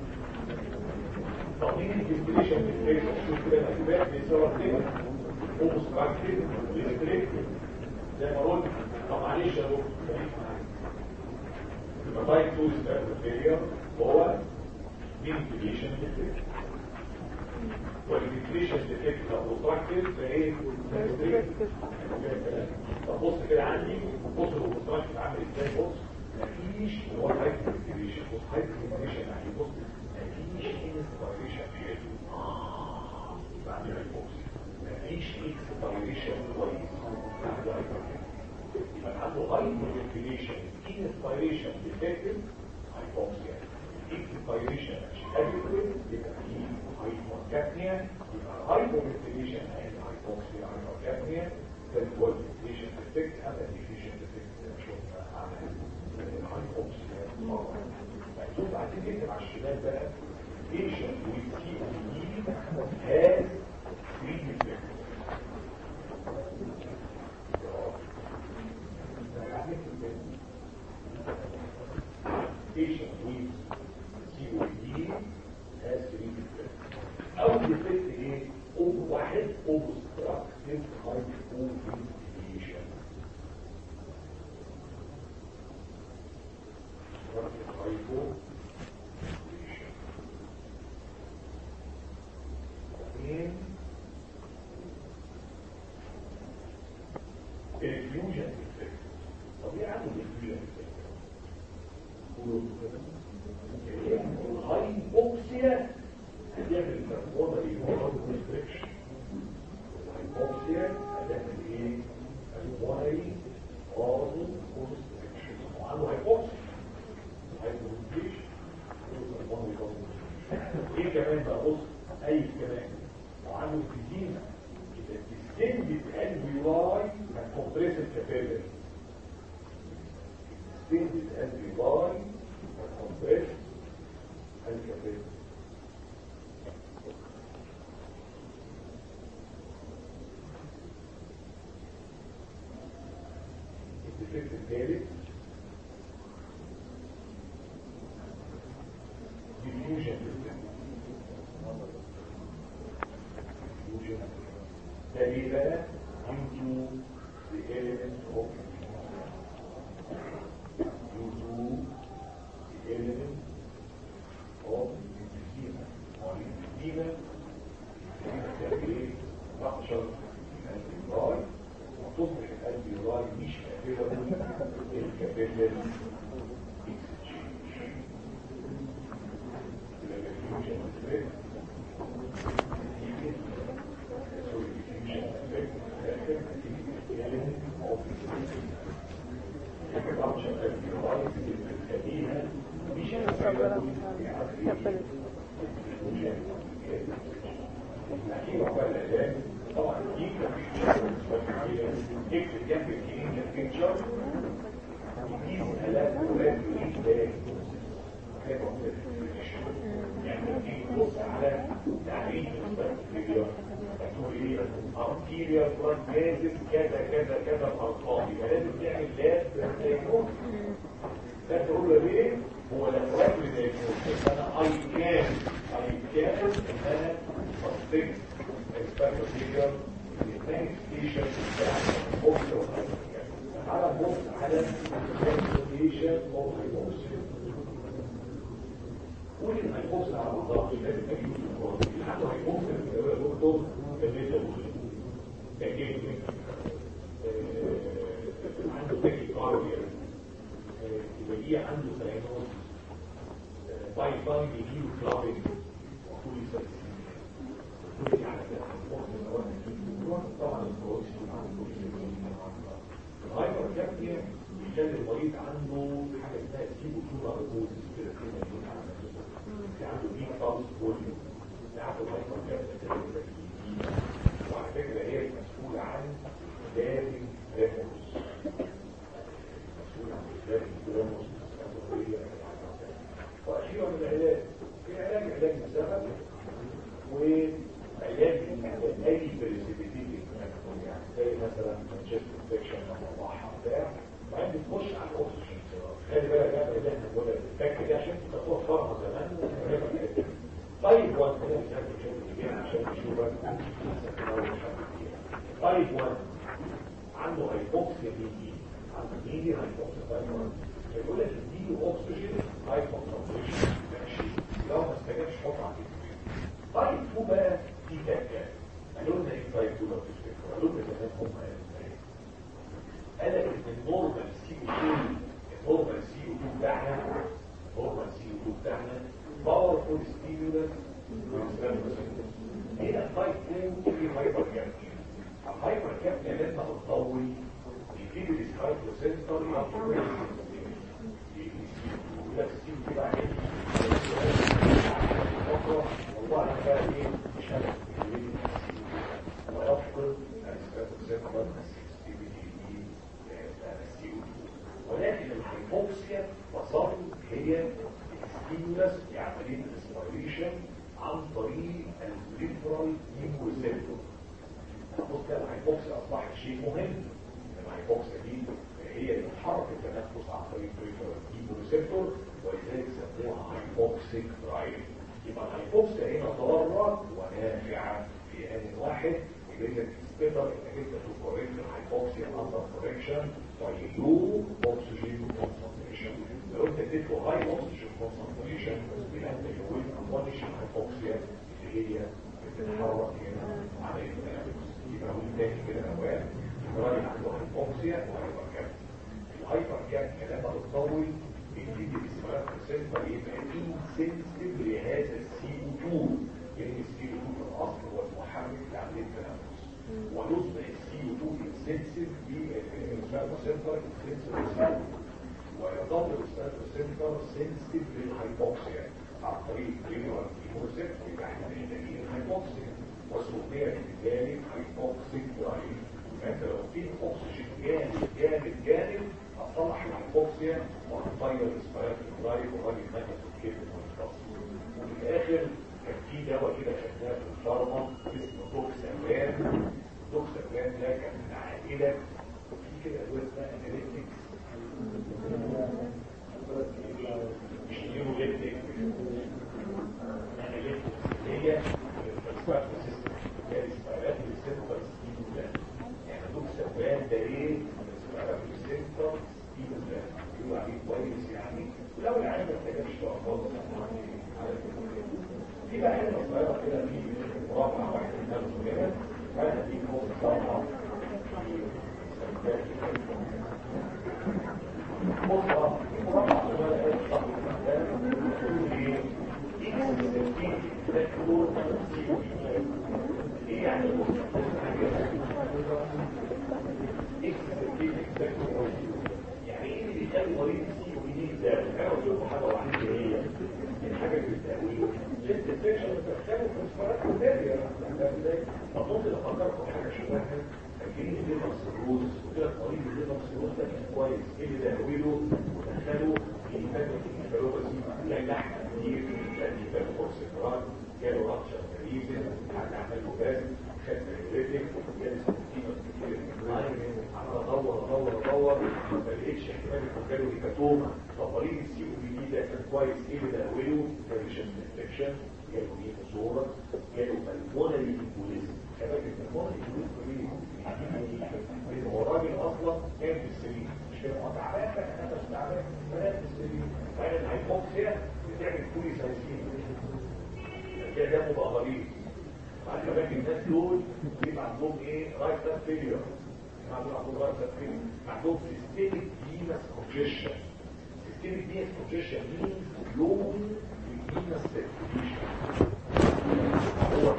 Speaker 2: طب مين الفنتيليشن افكت؟ شوف كده الاسباب بيصير كده اوبستراكتيف ريستريكتيف زي ما قلت طب معلش يا دكتور يبقى تايب 2 سبب هو فنتيليشن افكت والفيكريشن ديفكت او اوبستراكتيف فايه طب بص كده عندي بص الاوبستراكتيف عامل ازاي بص مفيش اللي هو هايبرفيكريشن بص هايبرفيكريشن يعني بص مفيش انسبيريشن في بعد الهايبوكسي مفيش اكسبيريشن كويس بعد الهايبوكسي يبقى عنده هايبرفيكريشن انسبيريشن ديفكتيف هايبوكسيا اكسبيريشن مش adequate يبقى فيه هايبوكابنيا يبقى هايبوكابنيشن يعني هايبوكسيا هايبوكابنيا ده هو الفيكشن افكت هذا الفيكشن افكت شفنا على الهايبوكسيا مكتوب على نكتب على الشمال بقى patient with COPD has three defects patient with COPD has three defects أول defect ايه؟ أول واحد obstructive hypoventilation obstructive hypoventilation اثنين الفيوجن افكت طب ايه عنده الفيوجن افكت؟ الهايبوكسيا هتعمل بالمونري وورد ريستريكشن الهايبوكسيا هتعمل ايه؟ المونري وورد ريستريكشن وعنده هايبوكسيا هايبوكسيا ايه كمان بقى بص اي كمان وعنده كتيمة السن الالفيولاي هتكمبريس الكابيلري السن الالفيولاي هتكمبريس الكابيلري الديفكت الثالث diffusion diffusion ده ايه بقى due to the element of due to the element of emphysema or emphysema ده ايه رقشة الالفيولاي وتصبح الالفيولاي مش كافلة الكافلة طبعا دي اكتب جنب الكلينيكال بيكتشر دي ثلاث ولاد يعني تبص على تعريف الفيديو تقول ايه ارتيريا بلاد جازف كذا كذا كذا الارقام يبقى لازم تعمل لاب دايجنوز ده تقول له ايه هو الاسباب للدايجنوز انا اي كان اي كان ان انا اصدق اكسبيرت فيجر الانفستيشن بتاع اوبشن تعالى نبص على الانفستيشن اوف قول ان هيبص على بالظبط لازم تجيب عنده هيبص دكتور كبير تجيب عنده تكي كارديا يبقى دي عنده سيانوز باي باي بيجيب كلابين وكل سلسل كل دي على طبعا الهايبر كابتيا بيخلي المريض عنده حاجه اسمها سيبوتونا ريبوزس كده كده في عنده دي خالص فوليوم عنده هايبر كابتيا وعلى فكره هي المسؤوله عن داري ريموس مسؤوله عن داري ريموس واخيرا العلاج في علاج علاج السبب وعلاج اي بريسيبيتيتي يعني زي مثلا جيست انفكشن او راحه بتاع وبعدين بتخش على الاكسجين خلي بالك بقى اللي احنا بنقول الفك دي عشان تخطوها فرمه زمان طيب وان كده مش عارف تشوف كده عشان تشوفك طيب وان عنده هايبوكسيا بي عنده ميدي هايبوكسيا طيب وان يقول لك اديله اكسجين هاي كونسنتريشن ماشي لو ما استجابش حط عليه طيب شو بقى في تكه قالوا لنا ايه طيب دول تفتكروا قالوا لنا كمان هم قال لك ان النورمال سي او 2 النورمال سي او 2 بتاعنا النورمال سي او 2 بتاعنا باورفول ستيمولس هنا التايب 2 في هايبر كابتشر الهايبر كابتشر لما بتطول يبتدي السكايبر سنتر يعطيك يقول لك السي او 2 بقى ايه والله انا بقى ايه مش عارف ويفقد السكايبر سنتر ولكن الهايبوكسيا وظل هي ستيمولس في عمليه الاسبيريشن عن طريق البريفرال نيوكوسيتور بص كده الهايبوكسيا اصبحت شيء مهم الهايبوكسيا دي هي اللي بتحرك التنفس عن طريق البريفرال نيوكوسيتور ولذلك سموها هايبوكسيك درايف يبقى الهايبوكسيا هنا ضاره ونافعه في ان واحد يبقى تقدر انك انت تكوريكت الهايبوكسيا اندر كوريكشن باي لو اوكسجين كونسنتريشن لو انت اديت له هاي اوكسجين كونسنتريشن يبقى انت يوين امونيش الهايبوكسيا اللي هي بتتحرك هنا على التنفس يبقى هو تاني كده اوقات الراجل عنده هايبوكسيا وهايبر كاب الهايبر كاب كلامه بتطول بيبتدي الاسمرات السنتر يبقى انسنسيتيف لهذا السي او 2 لان السي او 2 في الاصل هو المحرك لعمليه التنفس ويصبح السي او 2 انسنسيف للاسمرات السنتر انسنسيف ويظل الاسمرات السنتر سنسيتيف للهايبوكسيا عن طريق الجنرال ايموسيت يبقى احنا محتاجين الهايبوكسيا وسمي بذلك هايبوكسيك درايف فانت لو في اكسجين جامد جامد جامد هتصلح الهايبوكسيا وهتطير الاسبيرات درايف والراجل نفسه كده ويخلص وفي الاخر كان في دواء كده خدناه في الفارما اسمه دوكسابان دوكسابان ده كان من عائله في كده ادويه اسمها اناليتكس مش نيوروليتك اناليتكس هي الفلسفه سيستم هي الاسبيرات السنتر ستيمولان يعني دوكسابان ده ايه الاسبيرات السنتر ستيمولان يقولوا عليه كويس يعني ولو العيان ما احتاجش بقى خالص في بقى حاجه صغيره كده في مربع واحد من الناس كده فانا دي هو الصفحه مربع مربع صغير ايه يعني يعني ايه اللي بيخلي مريض السي او بي ده انا قلت لكم حاجه واحده هي الحاجه اللي بتقويه جست الفيكشن بتختلف في الفرق والدارية طب ممكن افكركم حاجه شويه فاكرين الليفر سيروز وكده مريض الليفر سيروز ده كان كويس ايه اللي دهوله ودخله في فتره الكالوريز لا لحم كتير لا يبقى فورسيفرات جاله رابشر ريزن حد عمل له جاز خد ريليتك جاله سكينه كتير عمال ادور ادور ادور ما لقيتش احتمال يكون جاله هيباتوما فمريض السي او بي دي ده كان كويس ايه اللي دهوله جاله شيست انفكشن جاله هيموسورس جاله بالمونري امبوليزم كمان البالمونري امبوليزم ليه؟ هو الراجل اصلا كان في السرير مش كده هو تعبان انا مش تعبان انا في السرير فعلا الهايبوكسيا بتعمل كولي سايسين كده ده مبقى غريب بعد كمان الناس دول بيبقى عندهم ايه رايت ساب فيلير عندهم عندهم رايت ساب فيلير عندهم سيستميك فينس كونجيشن سيستميك فينس كونجيشن مينز لون الفينس سيركيليشن هو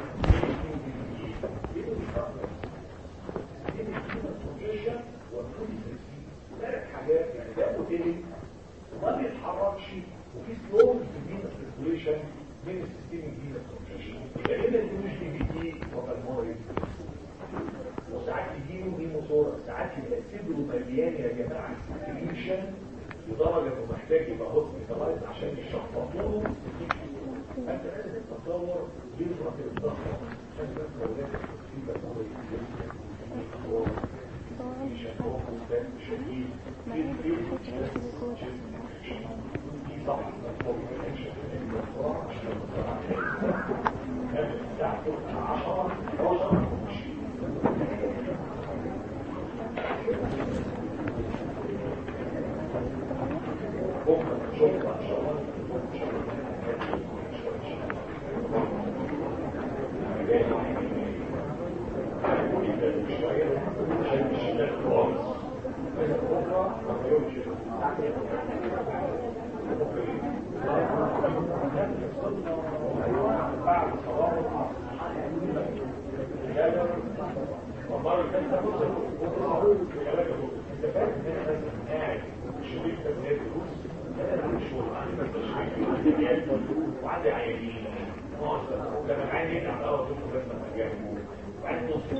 Speaker 2: ثلاث حاجات يعني ده موديل وما بيتحركش وفي سلو في السيركيليشن من السيستم الجديد الكونجكشن يبقى هنا دي مش بي بي تي وبالموري وساعات يجيله هيموثورا ساعات يبقى صدره مليان يا جماعه سيركيليشن لدرجه انه محتاج يبقى هوسبيتالايز عشان يشخصوا له فانت لازم تتصور يفرق الضغط عشان بس لو لازم في بالموري شديد في طبعا وعندي عيانين لما عيني على اول دكتور بس لما جابوا وبعدين نص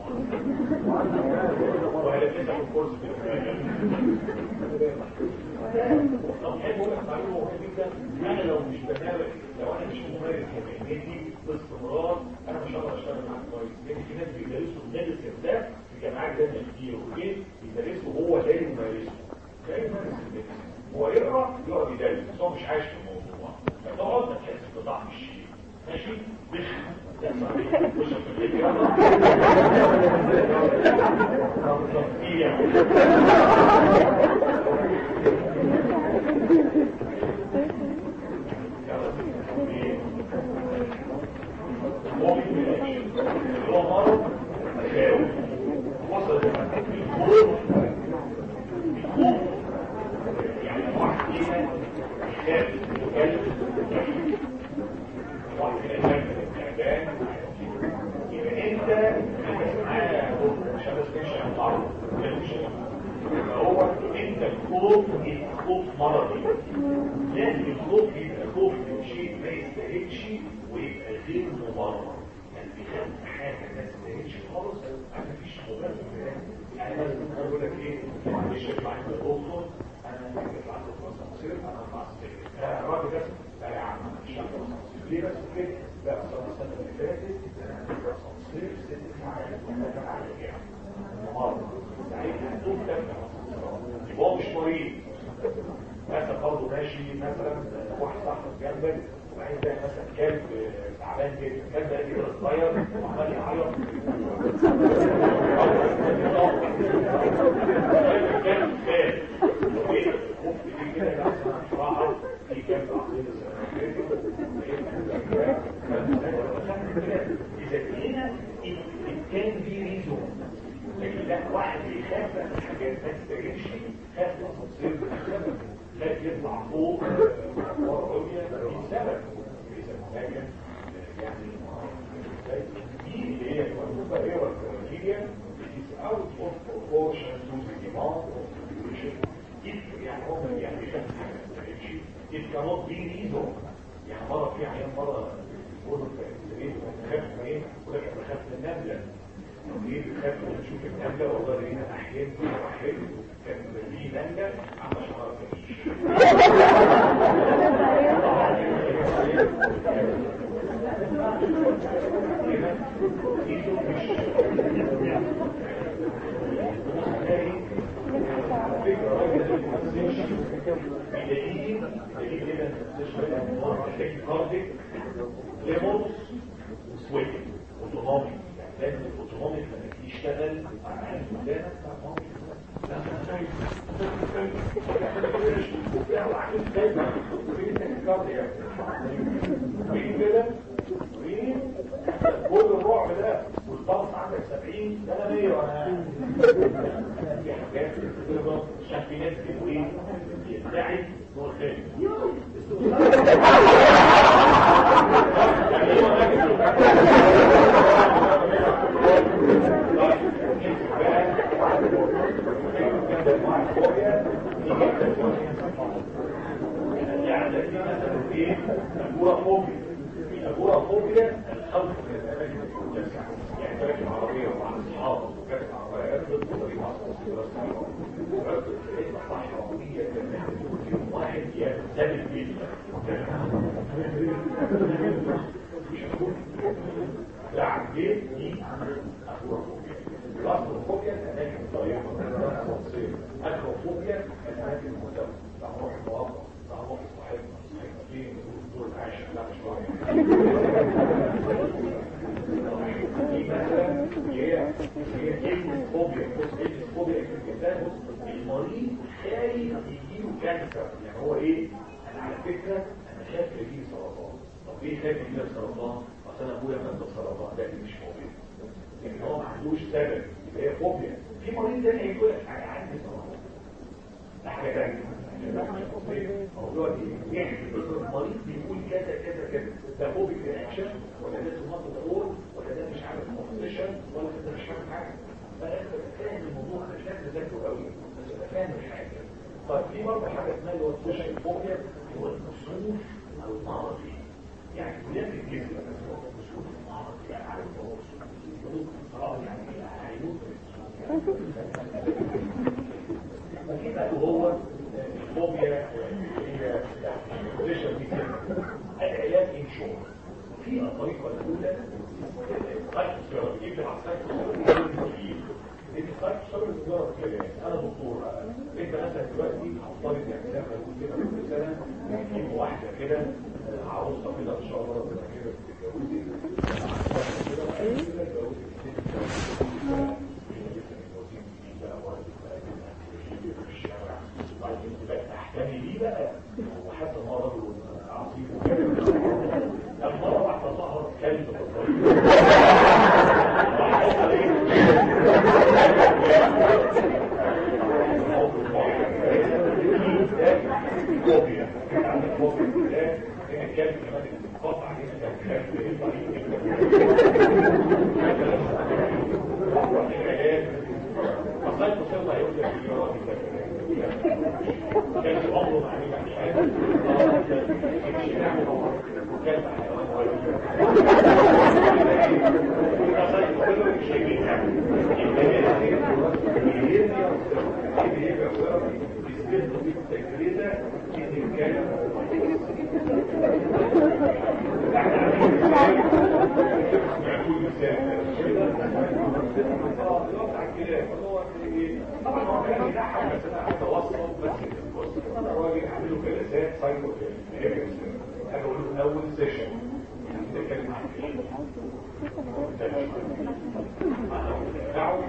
Speaker 2: وهلا تسع الكورس طب حلو لك معلومه مهمه جدا انا لو مش بتابع لو انا مش ممارس مهنتي باستمرار انا مش هقدر اشتغل معاك كويس لان في ناس بيدرسوا الميديسن ده في جامعات جامعه كتير وليه بيدرسوا هو دايما يمارسه دايما يمارس الميديسن هو يقرا يقعد يدرس بس هو مش عايش في الموضوع فتقعد ما تحس بطعم الشيء ماشي مش ده صحيح مش هو مرض تخاوف وصل الخوف الخوف يعني واحد فينا يخاف يكلم واحد فينا يخاف من التعبان يبقى انت انت معايا عشان بس مش هنطلع فهو انت الخوف الخوف مرضي لازم الخوف يبقى خوف من شيء ما يستاهلش ويبقى غير مبرر يعني بيخاف من حاجه ما يستاهلش خالص ما فيش مبرر يعني لازم اقول لك ايه معلش اطلع انت الاخر انا اطلع عند الاسانسير انا اطلع السير الراجل ده لا يا عم مش هطلع ليه بس كده لا اصل السنه اللي فاتت انا في الاسانسير ست ساعات وانا عارف يعني النهارده ساعتها تبدا هو مش مريض مثلا برضه ماشي مثلا واحد صاحبك جنبك وبعدين تلاقي مثلا كلب تعبان جدا الكلب ده كده صغير وعمال يعيط الكلب خاف خفت فيه كده يا بصراحه في كلب اذا كده it can be reasonable لكن لا واحد بيخاف من حاجات ما تستاهلش خاف تصير خاف يطلع فوق ورا عليا في سبب اذا هناك يعني دي اللي هي المطلوبه هي والكرايتيريا is out of proportion to the demand of the population if يعني هو يعني بيخاف من حاجه ما تستاهلش it cannot be reasonable يعني مره في عيان مره بيقولوا ايه بخاف من ايه؟ يقول لك انا بخاف من النمله ايه بتخاف لما تشوف النملة والله لقينا احيان واحد كان في نملة عاملة شعرها كبير ليمونس وسويتنج اوتونومي لازم الاوتونوميك لما يشتغل على الفلانة كده كل الرعب ده والضغط عندك 70 ده انا 100 وانا في حاجات عشان في ناس بيقولوا ايه يدعي هو خالد يعني هو يعني في مثلا ايه اجورافوبيا في اجورافوبيا الخوف من الاماكن المتسعه يعني راكب عربيه ومع اصحابه وراكب عربيه ضد طريق صحراويه يوم واحد يختلف جدا لا عندي دي اجورافوبيا الاستروفوبيا الاماكن الضيقه الاكروفوبيا الاماكن المتسعه تعرف المواقع تعرف صاحبنا صاحبنا فين دول عايشه لا مش دي مثلا هي هي كلمه فوبيا بص كلمه فوبيا الانسان بص المريض خايف يجيله كانسر يعني هو ايه انا على فكره انا خايف يجيلي سرطان طب ليه خايف يجيلي سرطان اصل انا ابويا مات بسرطان ده مش فوبيا لان هو ما عندوش سبب يبقى هي فوبيا في مريض تاني هيقول لك انا عندي سرطان ده حاجه ثانيه موضوع يعني المريض بيقول كذا كذا كذا ده فوبيك رياكشن ولا ده سمات الدور ولا ده مش عارف كومبوزيشن ولا ده مش عارف حاجه فانت فاهم الموضوع مش لازم تذاكره قوي بس تبقى فاهم الحاجه طيب في برضه حاجه اسمها اللي هو السوشيال فوبيا هو الكسوف او المرضي يعني كليات الجسم يعني عارف اه يعني هيموت كده هو الفوبيا هي البوزيشن دي كده العلاج ان شورت في الطريقه الاولى السايكوثيرابي يجي مع السايكوثيرابي السايكوثيرابي مجرد كلام انا دكتور انت مثلا دلوقتي هفترض يعني زي ما بقول كده كل سنه نجيب واحده كده عروسه كده ان شاء الله ربنا كده بتتجوزي تحتمي ليه بقى وحتى ما رجل عظيم المرة واحدة ظهر كلب فوبيا عندك فوبيا ده الكلب كمان اللي بتقطع عليه فصلت تصل هيقول لك كان عمره مع مين كان طبعا هو كان يضحك بس انا عايز اوصل بس الراجل عامله جلسات سايكو انا بقول له اول سيشن نتكلم عن ايه دعوه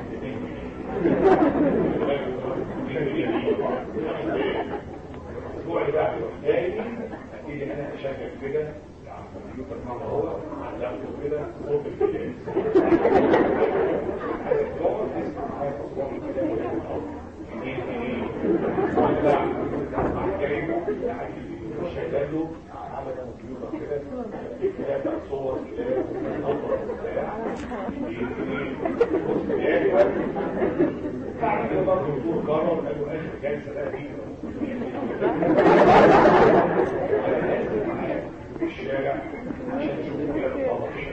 Speaker 2: الاسبوع اللي بعده جاي اكيد انا اشغل كده على الكمبيوتر كما هو علقته كده صوت الكلام شغاله عمل كمبيوتر كده الكلام بقى صور كلام نظر بعد كده برضه الدكتور قرر قال له اخر جلسه بقى دي في الشارع عشان تشوف كده الطبق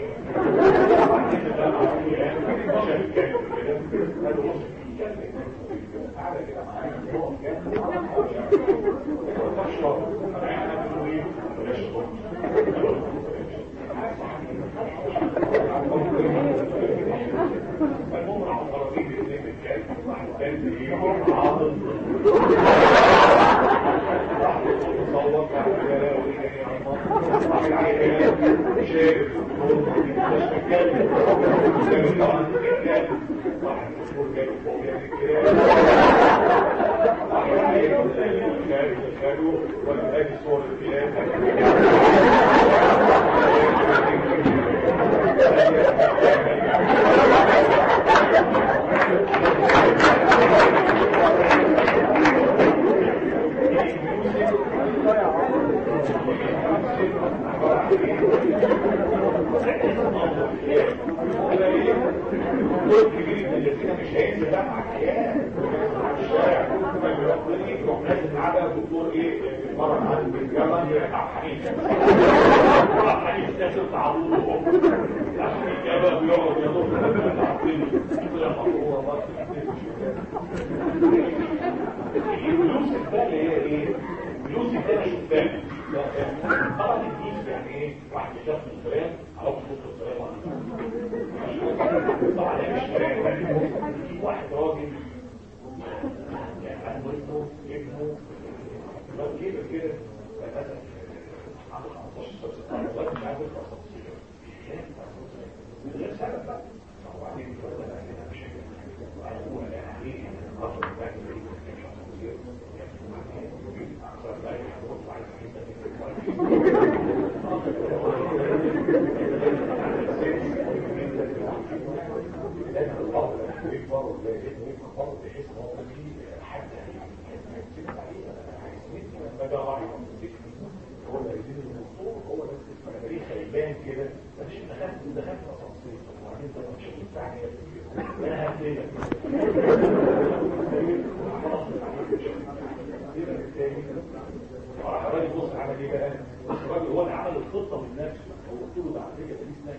Speaker 2: الثاني راح الراجل بص عمل ايه بقى؟ الراجل هو اللي عمل الخطه من نفسه هو قلت له ده على فكره دي اسمها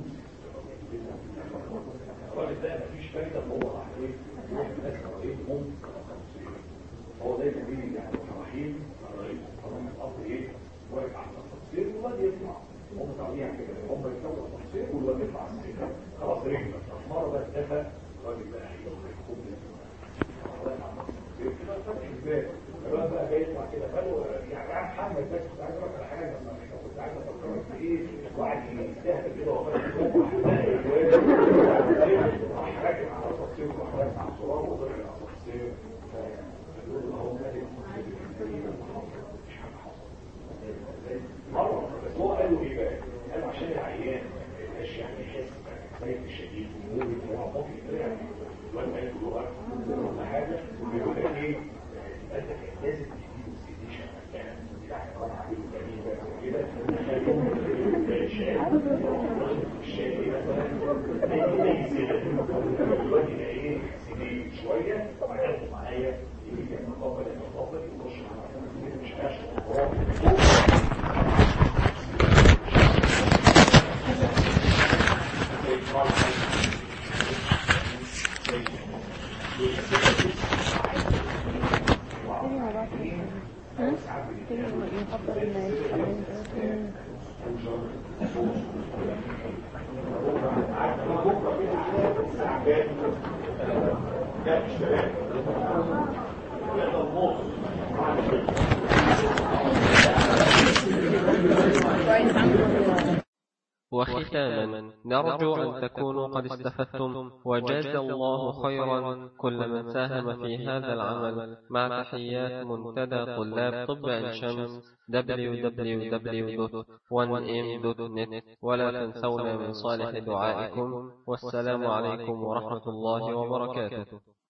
Speaker 2: الراجل ده مفيش فايده ان هو راح ايه؟ يروح الناس ايه ممكن هو دايما بيجي يعني رحيم الراجل طبعا الاب ايه؟ واقف على التفصيل والواد يطلع هم طالعين كده هم يطلعوا التفصيل والواد يطلع السجن خلاص رجل مره بقى اتفق الراجل بقى هيخرج كده فتح الباب الواد بقى جاي يطلع كده قالوا يعني عم محمد بس كنت عايز اقول لك على حاجه لما كنت عايز افكرك في ايه واحد يستهبل كده وفاتح الباب راح راكب على التفصيل وراح راكب على الصراط وطلع على التفصيل فيقول له هو مالك مرة بس هو قال له ايه بقى؟ قال عشان العيان ما يبقاش يعني يحس زي الشديد ويقول له هو ممكن يعني الواد ما يقول له ولا حاجه وبيقول لك ايه؟ يبقى انت لازم تديله سيديشن مكان يعني طبعا عامله جميل كده الشاي مثلا الواد يبقى ايه؟ سيدي شويه وهياخده معايا يجي يتقبل يتقبل يخش مش
Speaker 1: وختاما نرجو أن تكونوا قد استفدتم وجاز الله خيرا كل من ساهم في هذا العمل مع تحيات منتدى طلاب طب عين شمس www.1m.net ولا تنسونا من صالح دعائكم والسلام عليكم ورحمة الله وبركاته